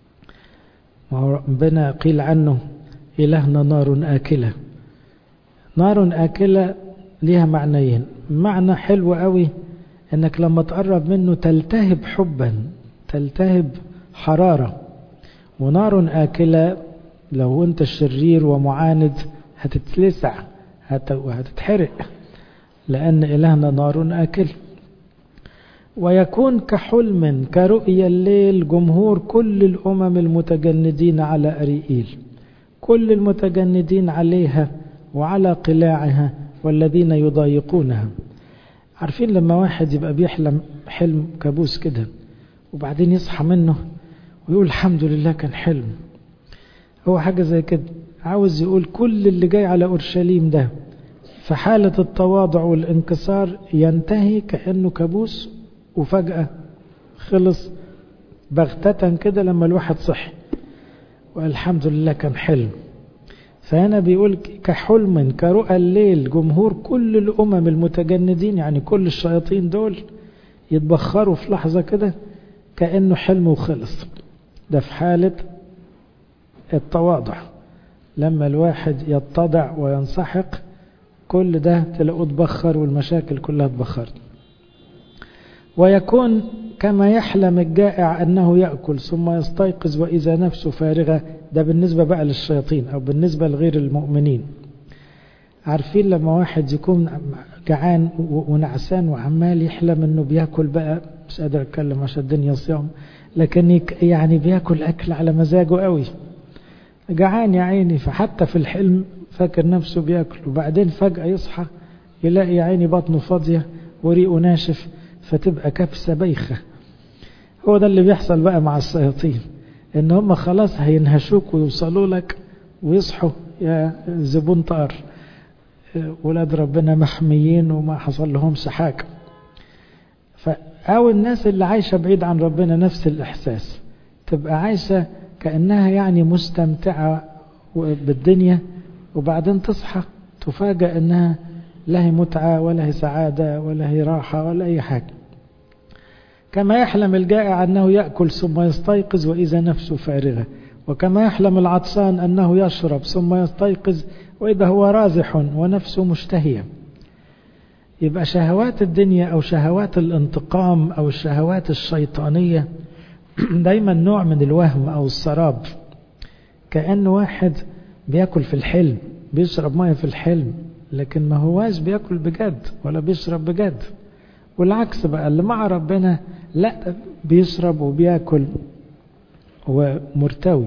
ربنا قيل عنه إلهنا نار آكلة نار آكلة ليها معنيين معنى حلو قوي انك لما تقرب منه تلتهب حبا تلتهب حرارة ونار آكلة لو انت شرير ومعاند هتتلسع وهتتحرق لأن إلهنا نار آكل ويكون كحلم كرؤيا الليل جمهور كل الأمم المتجندين على أريئيل كل المتجندين عليها وعلى قلاعها والذين يضايقونها عارفين لما واحد يبقى بيحلم حلم كابوس كده وبعدين يصحى منه ويقول الحمد لله كان حلم هو حاجة زي كده عاوز يقول كل اللي جاي على أورشليم ده في حالة التواضع والانكسار ينتهي كأنه كابوس وفجأة خلص بغتة كده لما الواحد صحي والحمد لله كان حلم فهنا بيقول كحلم كرؤى الليل جمهور كل الأمم المتجندين يعني كل الشياطين دول يتبخروا في لحظة كده كأنه حلم وخلص ده في حالة التواضع لما الواحد يتضع وينسحق كل ده تلاقوه اتبخر والمشاكل كلها اتبخرت ويكون كما يحلم الجائع أنه يأكل ثم يستيقظ وإذا نفسه فارغة ده بالنسبة بقى للشياطين أو بالنسبة لغير المؤمنين عارفين لما واحد يكون جعان ونعسان وعمال يحلم انه بياكل بقى مش قادر اتكلم عشان الدنيا صيام لكن يعني بياكل اكل على مزاجه قوي جعان يا عيني فحتى في الحلم فاكر نفسه بياكل وبعدين فجأة يصحى يلاقي يا عيني بطنه فاضية وريقه ناشف فتبقى كبسة بايخة هو ده اللي بيحصل بقى مع الشياطين ان هم خلاص هينهشوك ويوصلوا لك ويصحوا يا زبون طار ولاد ربنا محميين وما حصل لهمش حاجة أو الناس اللي عايشة بعيد عن ربنا نفس الإحساس تبقى عايشة كأنها يعني مستمتعة بالدنيا وبعدين تصحى تفاجأ أنها لا هي متعة ولا هي سعادة ولا هي راحة ولا أي حاجة كما يحلم الجائع أنه يأكل ثم يستيقظ وإذا نفسه فارغة وكما يحلم العطسان أنه يشرب ثم يستيقظ وإذا هو رازح ونفسه مشتهية يبقى شهوات الدنيا أو شهوات الانتقام أو الشهوات الشيطانية دايما نوع من الوهم أو السراب كأن واحد بياكل في الحلم بيشرب مية في الحلم لكن ما هواش بياكل بجد ولا بيشرب بجد والعكس بقى اللي مع ربنا لا بيشرب وبياكل ومرتوي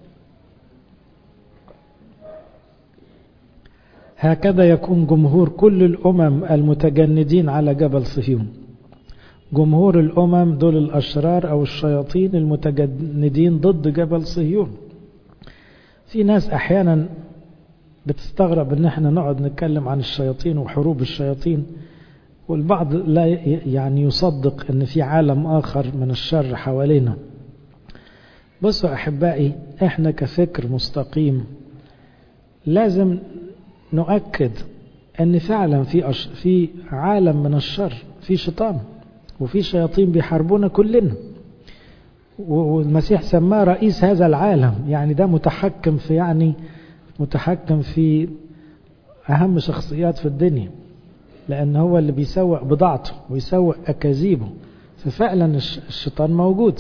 هكذا يكون جمهور كل الأمم المتجندين على جبل صهيون جمهور الأمم دول الأشرار أو الشياطين المتجندين ضد جبل صهيون في ناس أحيانا بتستغرب ان احنا نقعد نتكلم عن الشياطين وحروب الشياطين والبعض لا يعني يصدق ان في عالم اخر من الشر حوالينا بصوا احبائي احنا كفكر مستقيم لازم نؤكد ان فعلا في أش... في عالم من الشر في شيطان وفي شياطين بيحاربونا كلنا والمسيح سماه رئيس هذا العالم يعني ده متحكم في يعني متحكم في أهم شخصيات في الدنيا لأن هو اللي بيسوق بضاعته ويسوق أكاذيبه ففعلا الشيطان موجود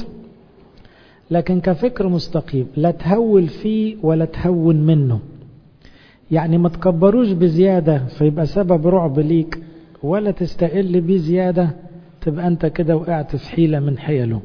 لكن كفكر مستقيم لا تهول فيه ولا تهون منه يعني ما تكبروش بزيادة فيبقى سبب رعب ليك ولا تستقل بيه زيادة تبقى أنت كده وقعت في حيلة من حيله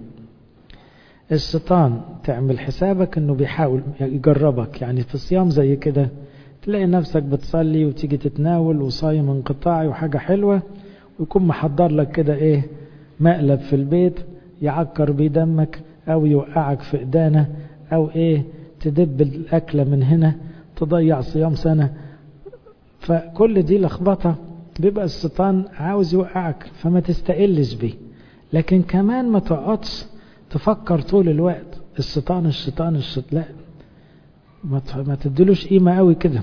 الشيطان تعمل حسابك انه بيحاول يجربك يعني في الصيام زي كده تلاقي نفسك بتصلي وتيجي تتناول وصايم انقطاعي وحاجة حلوة ويكون محضر لك كده ايه مقلب في البيت يعكر بيه دمك او يوقعك في ايدانه او ايه تدب الاكلة من هنا تضيع صيام سنة فكل دي لخبطة بيبقى الشيطان عاوز يوقعك فما تستقلش بيه لكن كمان ما تقعدش تفكر طول الوقت الشيطان الشيطان الشيطان لا ما تدلوش قيمة قوي كده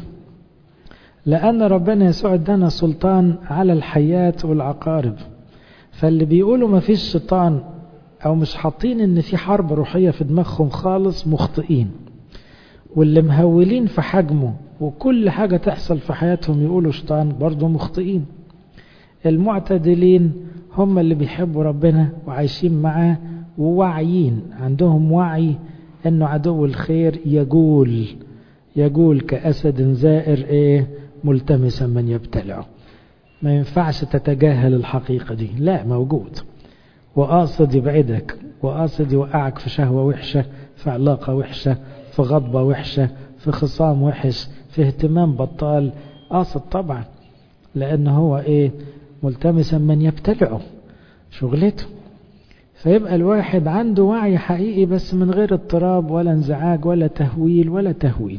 لأن ربنا يسوع ادانا سلطان على الحيات والعقارب فاللي بيقولوا ما فيش شيطان أو مش حاطين إن في حرب روحية في دماغهم خالص مخطئين واللي مهولين في حجمه وكل حاجة تحصل في حياتهم يقولوا شيطان برضه مخطئين المعتدلين هم اللي بيحبوا ربنا وعايشين معاه وواعيين عندهم وعي انه عدو الخير يجول يجول كأسد زائر ايه ملتمسا من يبتلعه ما ينفعش تتجاهل الحقيقة دي لا موجود وقاصد يبعدك وقاصد يوقعك في شهوة وحشة في علاقة وحشة في غضبة وحشة في خصام وحش في اهتمام بطال قاصد طبعا لأن هو ايه ملتمسا من يبتلعه شغلته فيبقى الواحد عنده وعي حقيقي بس من غير اضطراب ولا انزعاج ولا تهويل ولا تهويل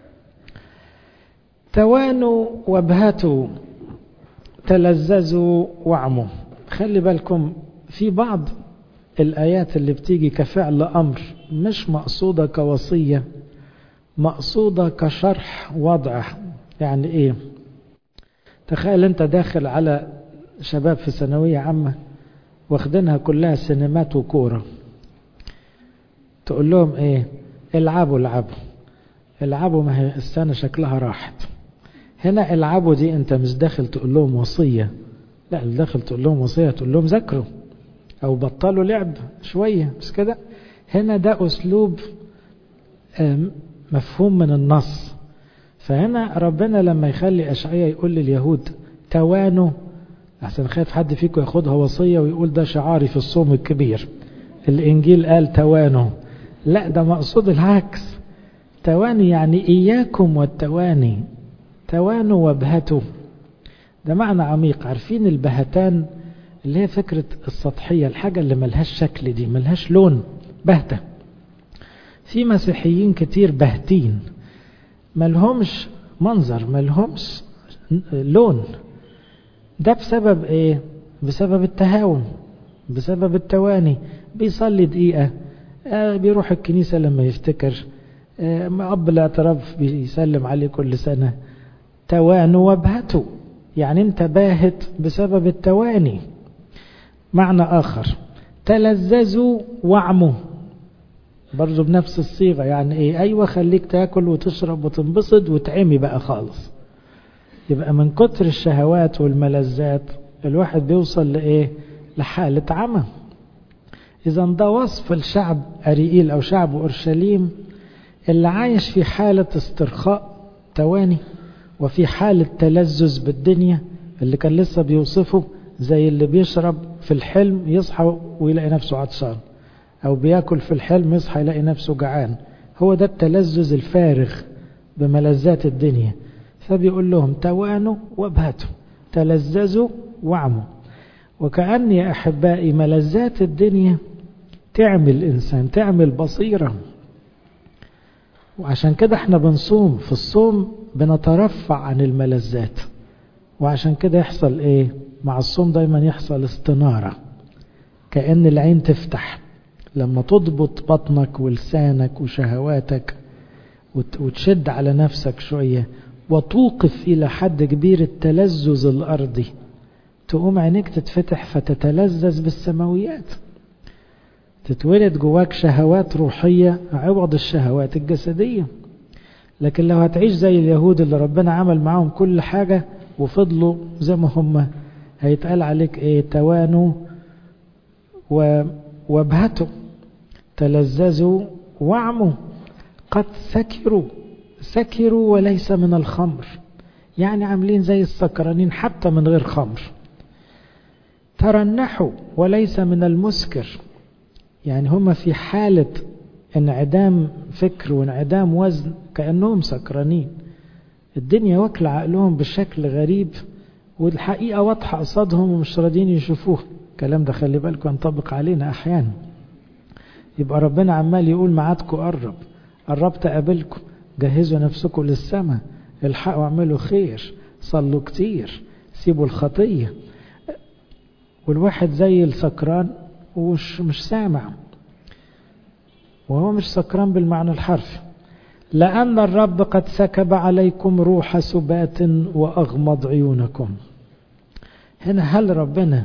توانوا وابهتوا تلذذوا وعموا خلي بالكم في بعض الآيات اللي بتيجي كفعل أمر مش مقصودة كوصية مقصودة كشرح وضع يعني إيه تخيل أنت داخل على شباب في ثانوية عامة واخدينها كلها سينمات وكورة تقول لهم ايه العبوا العبوا العبوا ما هي السنة شكلها راحت هنا العبوا دي انت مش داخل تقول لهم وصية لا اللي داخل تقول لهم وصية تقول لهم ذاكروا او بطلوا لعب شوية مش كده هنا ده اسلوب مفهوم من النص فهنا ربنا لما يخلي اشعياء يقول لليهود توانوا أحسن خايف حد فيكم ياخدها وصية ويقول ده شعاري في الصوم الكبير الإنجيل قال توانوا لا ده مقصود العكس تواني يعني إياكم والتواني توانوا وابهتوا ده معنى عميق عارفين البهتان اللي هي فكرة السطحية الحاجة اللي ملهاش شكل دي ملهاش لون بهتة في مسيحيين كتير بهتين ملهمش منظر ملهمش لون ده بسبب ايه بسبب التهاون بسبب التواني بيصلي دقيقة آه بيروح الكنيسة لما يفتكر آه أب الاعتراف بيسلم عليه كل سنة توانوا وابهتوا يعني انت باهت بسبب التواني معنى آخر تلذذوا وعموا برضو بنفس الصيغة يعني ايه ايوه خليك تاكل وتشرب وتنبسط وتعمي بقى خالص يبقى من كتر الشهوات والملذات الواحد بيوصل لإيه لحالة عمى إذا ده وصف الشعب أريئيل أو شعب أورشليم اللي عايش في حالة استرخاء تواني وفي حالة تلذذ بالدنيا اللي كان لسه بيوصفه زي اللي بيشرب في الحلم يصحى ويلاقي نفسه عطشان أو بياكل في الحلم يصحى يلاقي نفسه جعان هو ده التلذذ الفارغ بملذات الدنيا فبيقول لهم توانوا وابهتوا تلذذوا وعموا وكأن يا أحبائي ملذات الدنيا تعمل إنسان تعمل بصيرة وعشان كده احنا بنصوم في الصوم بنترفع عن الملذات وعشان كده يحصل ايه مع الصوم دايما يحصل استنارة كأن العين تفتح لما تضبط بطنك ولسانك وشهواتك وتشد على نفسك شوية وتوقف إلى حد كبير التلذذ الأرضي تقوم عينيك تتفتح فتتلذذ بالسماويات تتولد جواك شهوات روحية عوض الشهوات الجسدية لكن لو هتعيش زي اليهود اللي ربنا عمل معاهم كل حاجة وفضلوا زي ما هم هيتقال عليك ايه توانوا وابهتوا تلذذوا وعموا قد سكروا سكروا وليس من الخمر يعني عاملين زي السكرانين حتى من غير خمر ترنحوا وليس من المسكر يعني هم في حالة انعدام فكر وانعدام وزن كأنهم سكرانين الدنيا واكلة عقلهم بشكل غريب والحقيقة واضحة قصادهم ومش راضيين يشوفوه الكلام ده خلي بالكم ينطبق علينا أحيانا يبقى ربنا عمال يقول معادكم قرب قربت أقابلكم جهزوا نفسكم للسماء الحقوا اعملوا خير صلوا كتير سيبوا الخطية والواحد زي السكران ومش مش سامع وهو مش سكران بالمعنى الحرفي لأن الرب قد سكب عليكم روح سبات وأغمض عيونكم هنا هل ربنا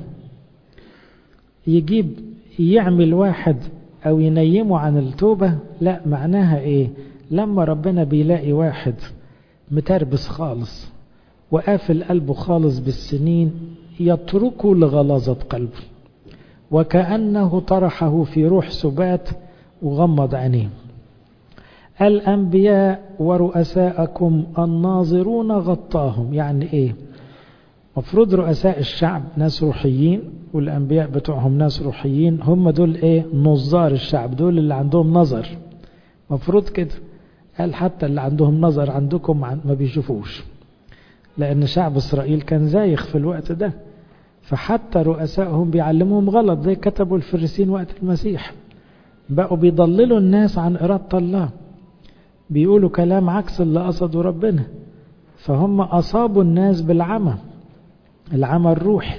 يجيب يعمل واحد أو ينيمه عن التوبة لا معناها إيه لما ربنا بيلاقي واحد متربس خالص وقافل قلبه خالص بالسنين يتركه لغلاظة قلبه وكأنه طرحه في روح سبات وغمض عينيه الأنبياء ورؤساءكم الناظرون غطاهم يعني إيه مفروض رؤساء الشعب ناس روحيين والأنبياء بتوعهم ناس روحيين هم دول إيه نظار الشعب دول اللي عندهم نظر مفروض كده قال حتى اللي عندهم نظر عندكم ما بيشوفوش لأن شعب إسرائيل كان زايخ في الوقت ده فحتى رؤسائهم بيعلموهم غلط زي كتبوا الفريسين وقت المسيح بقوا بيضللوا الناس عن إرادة الله بيقولوا كلام عكس اللي قصده ربنا فهم أصابوا الناس بالعمى العمى الروحي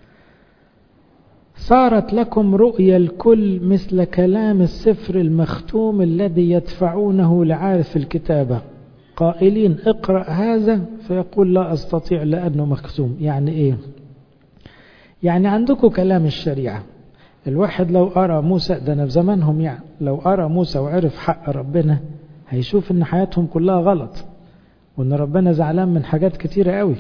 صارت لكم رؤيا الكل مثل كلام السفر المختوم الذي يدفعونه لعارف الكتابة قائلين اقرأ هذا فيقول لا أستطيع لأنه مختوم يعني إيه يعني عندكم كلام الشريعة الواحد لو أرى موسى ده أنا في زمانهم يعني لو أرى موسى وعرف حق ربنا هيشوف إن حياتهم كلها غلط وإن ربنا زعلان من حاجات كتيرة قوي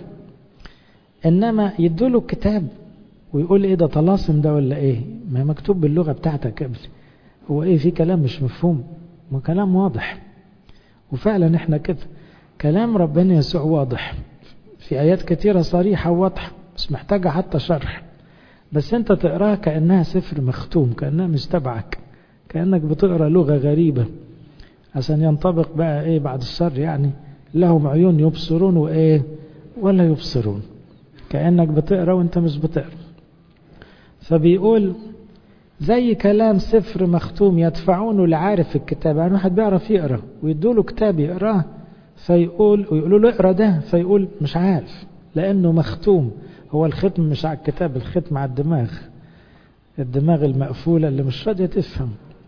إنما يدوله الكتاب ويقول إيه ده طلاسم ده ولا إيه ما مكتوب باللغة بتاعتك يا ابني هو إيه في كلام مش مفهوم ما كلام واضح وفعلا إحنا كده كلام ربنا يسوع واضح في آيات كتيرة صريحة وواضحة مش محتاجة حتى شرح بس انت تقراها كأنها سفر مختوم كأنها مش تبعك كأنك بتقرا لغة غريبة عشان ينطبق بقى ايه بعد الشر يعني لهم عيون يبصرون وايه ولا يبصرون كأنك بتقرا وانت مش بتقرا فبيقول زي كلام سفر مختوم يدفعونه لعارف الكتاب يعني واحد بيعرف يقرا ويدوا له كتاب يقراه فيقول ويقولوا له اقرا ده فيقول مش عارف لانه مختوم هو الختم مش على الكتاب الختم على الدماغ الدماغ المقفولة اللي مش راضية تفهم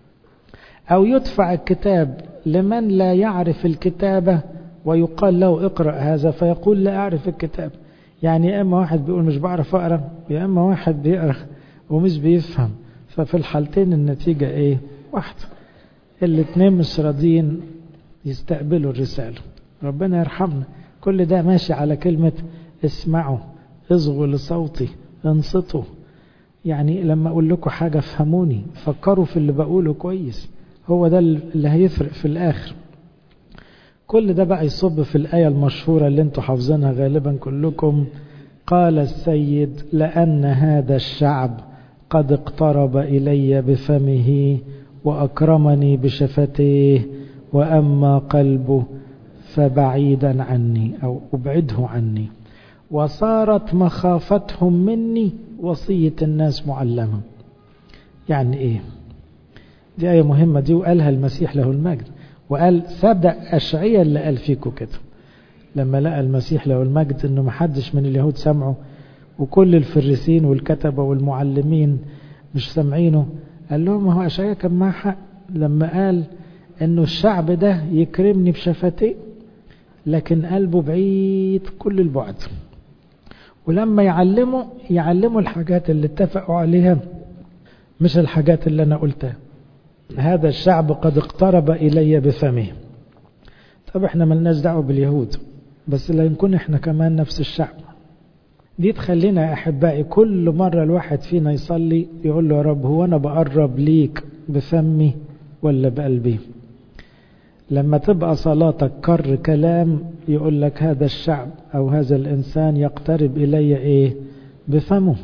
أو يدفع الكتاب لمن لا يعرف الكتابة ويقال له اقرأ هذا فيقول لا أعرف الكتاب يعني يا إما واحد بيقول مش بعرف أقرأ يا إما واحد بيقرأ ومش بيفهم ففي الحالتين النتيجة إيه واحدة الاتنين مش راضيين يستقبلوا الرسالة ربنا يرحمنا كل ده ماشي على كلمة اسمعوا اصغوا لصوتي انصتوا يعني لما اقول لكم حاجة فهموني فكروا في اللي بقوله كويس هو ده اللي هيفرق في الاخر كل ده بقى يصب في الآية المشهورة اللي انتوا حافظينها غالبا كلكم قال السيد لأن هذا الشعب قد اقترب إلي بفمه وأكرمني بشفتيه وأما قلبه فبعيدا عني أو أبعده عني وصارت مخافتهم مني وصية الناس معلمة يعني ايه دي آية مهمة دي وقالها المسيح له المجد وقال صدق أشعية اللي قال فيكم كده لما لقى المسيح له المجد انه محدش من اليهود سمعه وكل الفريسين والكتبة والمعلمين مش سامعينه قال لهم هو أشعية كان معاه حق لما قال انه الشعب ده يكرمني بشفتيه لكن قلبه بعيد كل البعد ولما يعلموا يعلموا الحاجات اللي اتفقوا عليها مش الحاجات اللي انا قلتها هذا الشعب قد اقترب الي بفمه طب احنا ملناش دعوه باليهود بس لا نكون احنا كمان نفس الشعب دي تخلينا يا احبائي كل مره الواحد فينا يصلي يقول له يا رب هو انا بقرب ليك بفمي ولا بقلبي لما تبقى صلاتك كر كلام يقول لك هذا الشعب أو هذا الإنسان يقترب إلي إيه بفمه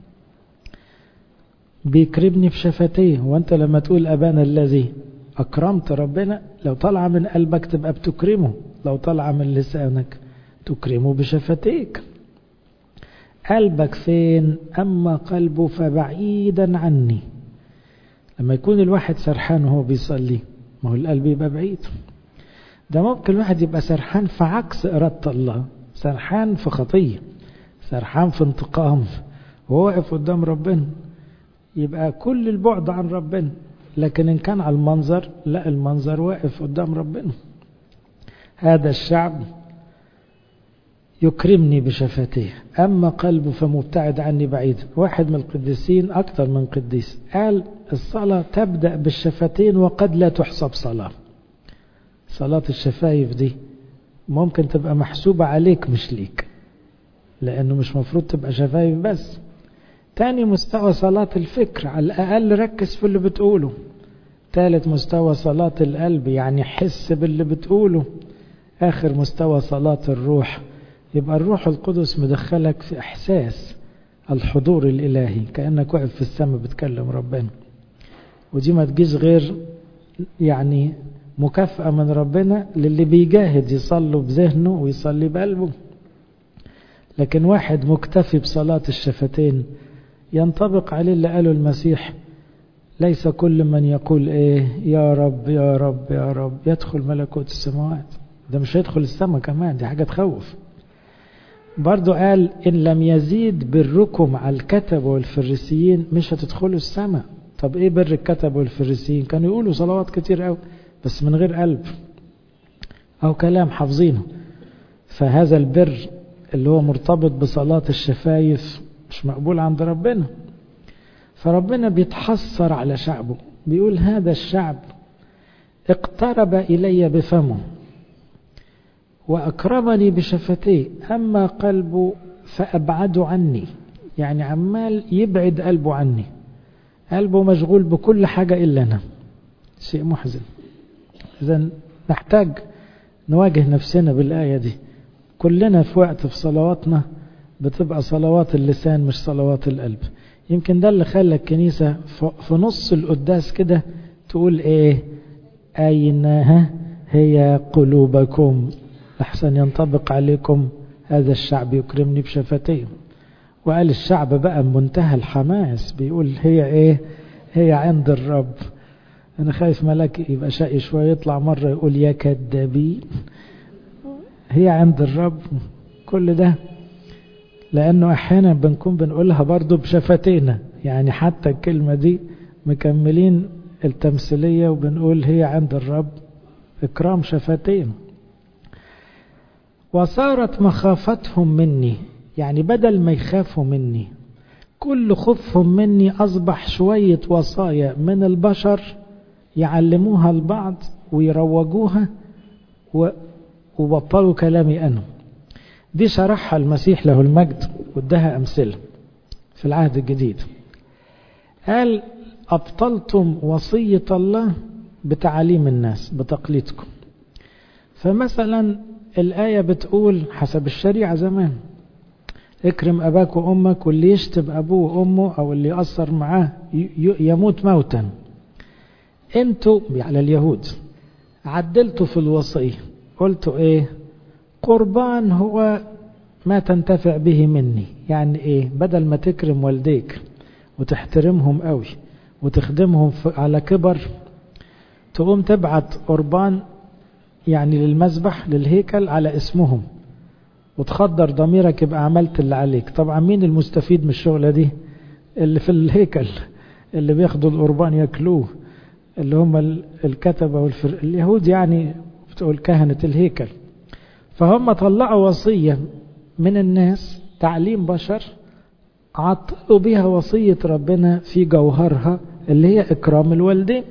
بيكرمني بشفتيه وانت لما تقول أبانا الذي أكرمت ربنا لو طلع من قلبك تبقى بتكرمه لو طلع من لسانك تكرمه بشفتيك قلبك فين أما قلبه فبعيدا عني لما يكون الواحد سرحان وهو بيصلي ما هو القلب يبقى بعيد ده ممكن الواحد يبقى سرحان في عكس إرادة الله سرحان في خطية سرحان في انتقام وهو واقف قدام ربنا يبقى كل البعد عن ربنا لكن إن كان على المنظر لا المنظر واقف قدام ربنا هذا الشعب يكرمني بشفتيه أما قلبه فمبتعد عني بعيد واحد من القديسين أكثر من قديس قال الصلاة تبدأ بالشفتين وقد لا تحسب صلاة صلاة الشفايف دي ممكن تبقى محسوبة عليك مش ليك لأنه مش مفروض تبقى شفايف بس تاني مستوى صلاة الفكر على الأقل ركز في اللي بتقوله ثالث مستوى صلاة القلب يعني حس باللي بتقوله آخر مستوى صلاة الروح يبقى الروح القدس مدخلك في إحساس الحضور الإلهي كأنك واقف في السماء بتكلم ربنا ودي ما تجيش غير يعني مكافأة من ربنا للي بيجاهد يصلي بذهنه ويصلي بقلبه لكن واحد مكتفي بصلاة الشفتين ينطبق عليه اللي قاله المسيح ليس كل من يقول ايه يا رب يا رب يا رب يدخل ملكوت السماوات ده مش هيدخل السماء كمان دي حاجة تخوف برضو قال إن لم يزيد بركم على الكتب والفريسيين مش هتدخلوا السماء طب ايه بر الكتب والفريسيين كانوا يقولوا صلوات كتير قوي بس من غير قلب او كلام حافظينه فهذا البر اللي هو مرتبط بصلاة الشفايف مش مقبول عند ربنا فربنا بيتحسر على شعبه بيقول هذا الشعب اقترب إلي بفمه وأكرمني بشفتيه أما قلبه فأبعده عني يعني عمال يبعد قلبه عني قلبه مشغول بكل حاجة إلا أنا شيء محزن إذا نحتاج نواجه نفسنا بالآية دي كلنا في وقت في صلواتنا بتبقى صلوات اللسان مش صلوات القلب يمكن ده اللي خلى الكنيسة في نص القداس كده تقول ايه أين هي قلوبكم أحسن ينطبق عليكم هذا الشعب يكرمني بشفتيه وقال الشعب بقى منتهى الحماس بيقول هي ايه هي عند الرب انا خايف ملاك يبقى شقي شوية يطلع مرة يقول يا كذابين هي عند الرب كل ده لانه احيانا بنكون بنقولها برضو بشفتينا يعني حتى الكلمة دي مكملين التمثيلية وبنقول هي عند الرب اكرام شفتين وصارت مخافتهم مني يعني بدل ما يخافوا مني كل خوفهم مني أصبح شوية وصايا من البشر يعلموها البعض ويروجوها وبطلوا كلامي أنا دي شرحها المسيح له المجد وادها أمثلة في العهد الجديد قال أبطلتم وصية الله بتعاليم الناس بتقليدكم فمثلا الآية بتقول حسب الشريعة زمان اكرم أباك وأمك واللي يشتم أبوه وأمه أو اللي يأثر معاه يموت موتا انتوا على اليهود عدلتوا في الوصية قلتوا ايه قربان هو ما تنتفع به مني يعني ايه بدل ما تكرم والديك وتحترمهم قوي وتخدمهم على كبر تقوم تبعت قربان يعني للمذبح للهيكل على اسمهم وتخدر ضميرك يبقى عملت اللي عليك طبعا مين المستفيد من الشغلة دي اللي في الهيكل اللي بياخدوا القربان ياكلوه اللي هم الكتبة والفر... اليهود يعني بتقول كهنة الهيكل فهم طلعوا وصية من الناس تعليم بشر عطلوا بها وصية ربنا في جوهرها اللي هي إكرام الوالدين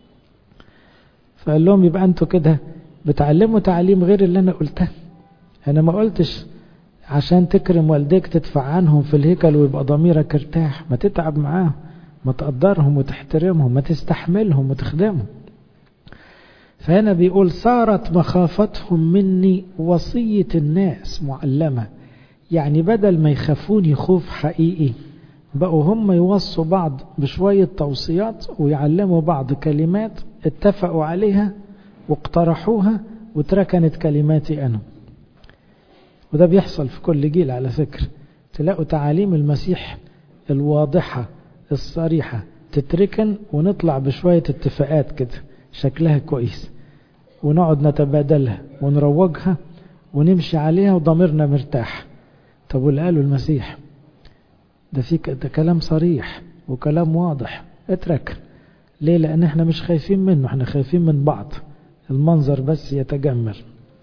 فقال لهم يبقى أنتوا كده بتعلموا تعليم غير اللي أنا قلته أنا ما قلتش عشان تكرم والديك تدفع عنهم في الهيكل ويبقى ضميرك ارتاح ما تتعب معاهم ما تقدرهم وتحترمهم ما تستحملهم وتخدمهم فهنا بيقول صارت مخافتهم مني وصية الناس معلمة يعني بدل ما يخافوني خوف حقيقي بقوا هم يوصوا بعض بشوية توصيات ويعلموا بعض كلمات اتفقوا عليها واقترحوها وتركنت كلماتي أنا وده بيحصل في كل جيل على فكرة تلاقوا تعاليم المسيح الواضحة الصريحة تتركن ونطلع بشوية اتفاقات كده شكلها كويس ونقعد نتبادلها ونروجها ونمشي عليها وضميرنا مرتاح طب واللي قاله المسيح ده في ده كلام صريح وكلام واضح اترك ليه لان احنا مش خايفين منه احنا خايفين من بعض المنظر بس يتجمل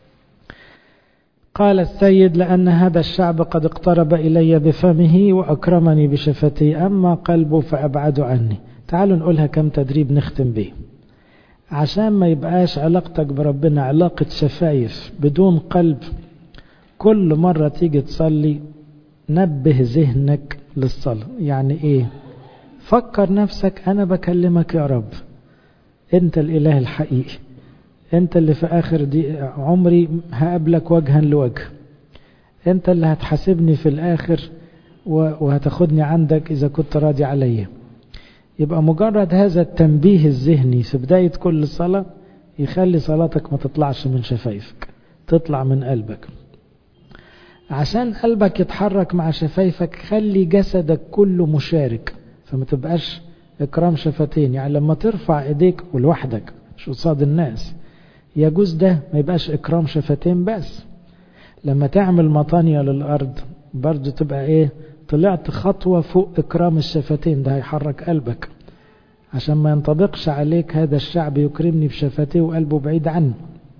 قال السيد لأن هذا الشعب قد اقترب إلي بفمه وأكرمني بشفتي أما قلبه فأبعد عني تعالوا نقولها كم تدريب نختم به عشان ما يبقاش علاقتك بربنا علاقة شفايف بدون قلب كل مرة تيجي تصلي نبه ذهنك للصلاة يعني ايه فكر نفسك انا بكلمك يا رب انت الاله الحقيقي انت اللي في اخر دي عمري هقابلك وجها لوجه انت اللي هتحاسبني في الاخر وهتاخدني عندك اذا كنت راضي عليا يبقى مجرد هذا التنبيه الذهني في بداية كل صلاة يخلي صلاتك ما تطلعش من شفايفك تطلع من قلبك عشان قلبك يتحرك مع شفايفك خلي جسدك كله مشارك فما تبقاش اكرام شفتين يعني لما ترفع ايديك ولوحدك مش قصاد الناس يجوز ده ما يبقاش اكرام شفتين بس لما تعمل مطانية للارض برضو تبقى ايه طلعت خطوة فوق اكرام الشفتين ده هيحرك قلبك عشان ما ينطبقش عليك هذا الشعب يكرمني بشفتيه وقلبه بعيد عنه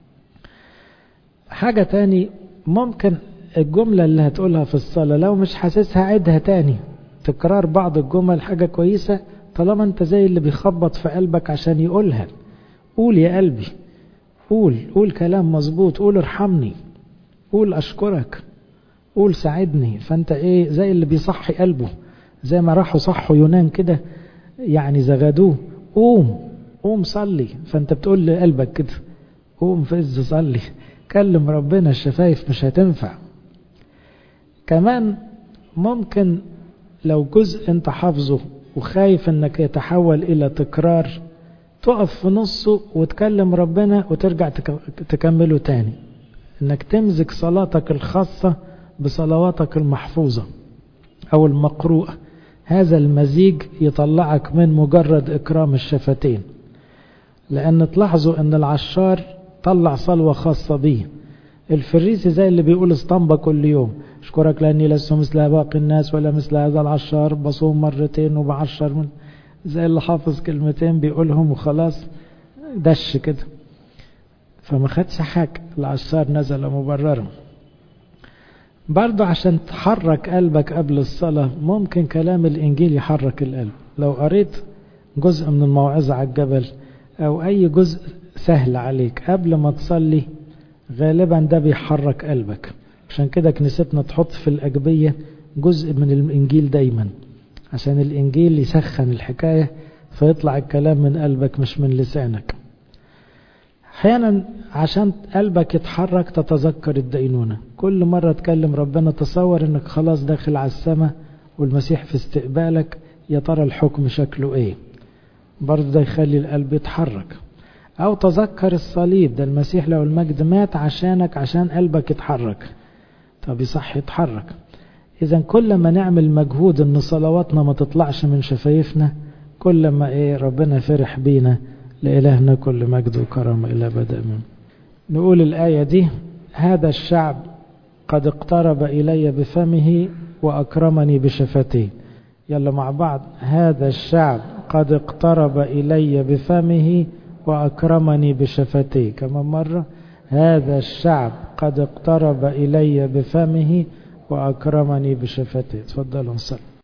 حاجة تاني ممكن الجملة اللي هتقولها في الصلاة لو مش حاسسها عيدها تاني تكرار بعض الجمل حاجة كويسة طالما انت زي اللي بيخبط في قلبك عشان يقولها قول يا قلبي قول قول كلام مظبوط قول ارحمني قول اشكرك قول ساعدني فانت ايه زي اللي بيصحي قلبه زي ما راحوا صحوا يونان كده يعني زغدوه قوم قوم صلي فانت بتقول لقلبك كده قوم فز صلي كلم ربنا الشفايف مش هتنفع كمان ممكن لو جزء انت حافظه وخايف انك يتحول الى تكرار تقف في نصه وتكلم ربنا وترجع تكمله تاني انك تمزج صلاتك الخاصة بصلواتك المحفوظة او المقروءة هذا المزيج يطلعك من مجرد اكرام الشفتين لان تلاحظوا ان العشار طلع صلوة خاصة بيه الفريسي زي اللي بيقول اسطنبة كل يوم اشكرك لاني لست مثل باقي الناس ولا مثل هذا العشار بصوم مرتين وبعشر من زي اللي حافظ كلمتين بيقولهم وخلاص دش كده فما خدش حاجة العشار نزل مبررا برضه عشان تحرك قلبك قبل الصلاة ممكن كلام الإنجيل يحرك القلب لو قريت جزء من الموعظة على الجبل أو أي جزء سهل عليك قبل ما تصلي غالبا ده بيحرك قلبك عشان كده كنيستنا تحط في الأجبية جزء من الإنجيل دايما عشان الإنجيل يسخن الحكاية فيطلع الكلام من قلبك مش من لسانك احيانا عشان قلبك يتحرك تتذكر الدينونة كل مرة تكلم ربنا تصور انك خلاص داخل على السماء والمسيح في استقبالك يا ترى الحكم شكله ايه برضه ده يخلي القلب يتحرك او تذكر الصليب ده المسيح لو المجد مات عشانك عشان قلبك يتحرك طب يصح يتحرك اذا كل ما نعمل مجهود ان صلواتنا ما تطلعش من شفايفنا كل ما ايه ربنا فرح بينا لإلهنا كل مجد وكرم إلى بدء من نقول الآية دي هذا الشعب قد اقترب إلي بفمه وأكرمني بشفتيه يلا مع بعض هذا الشعب قد اقترب إلي بفمه وأكرمني بشفتيه كما مرة هذا الشعب قد اقترب إلي بفمه وأكرمني بشفتيه تفضلوا نصلي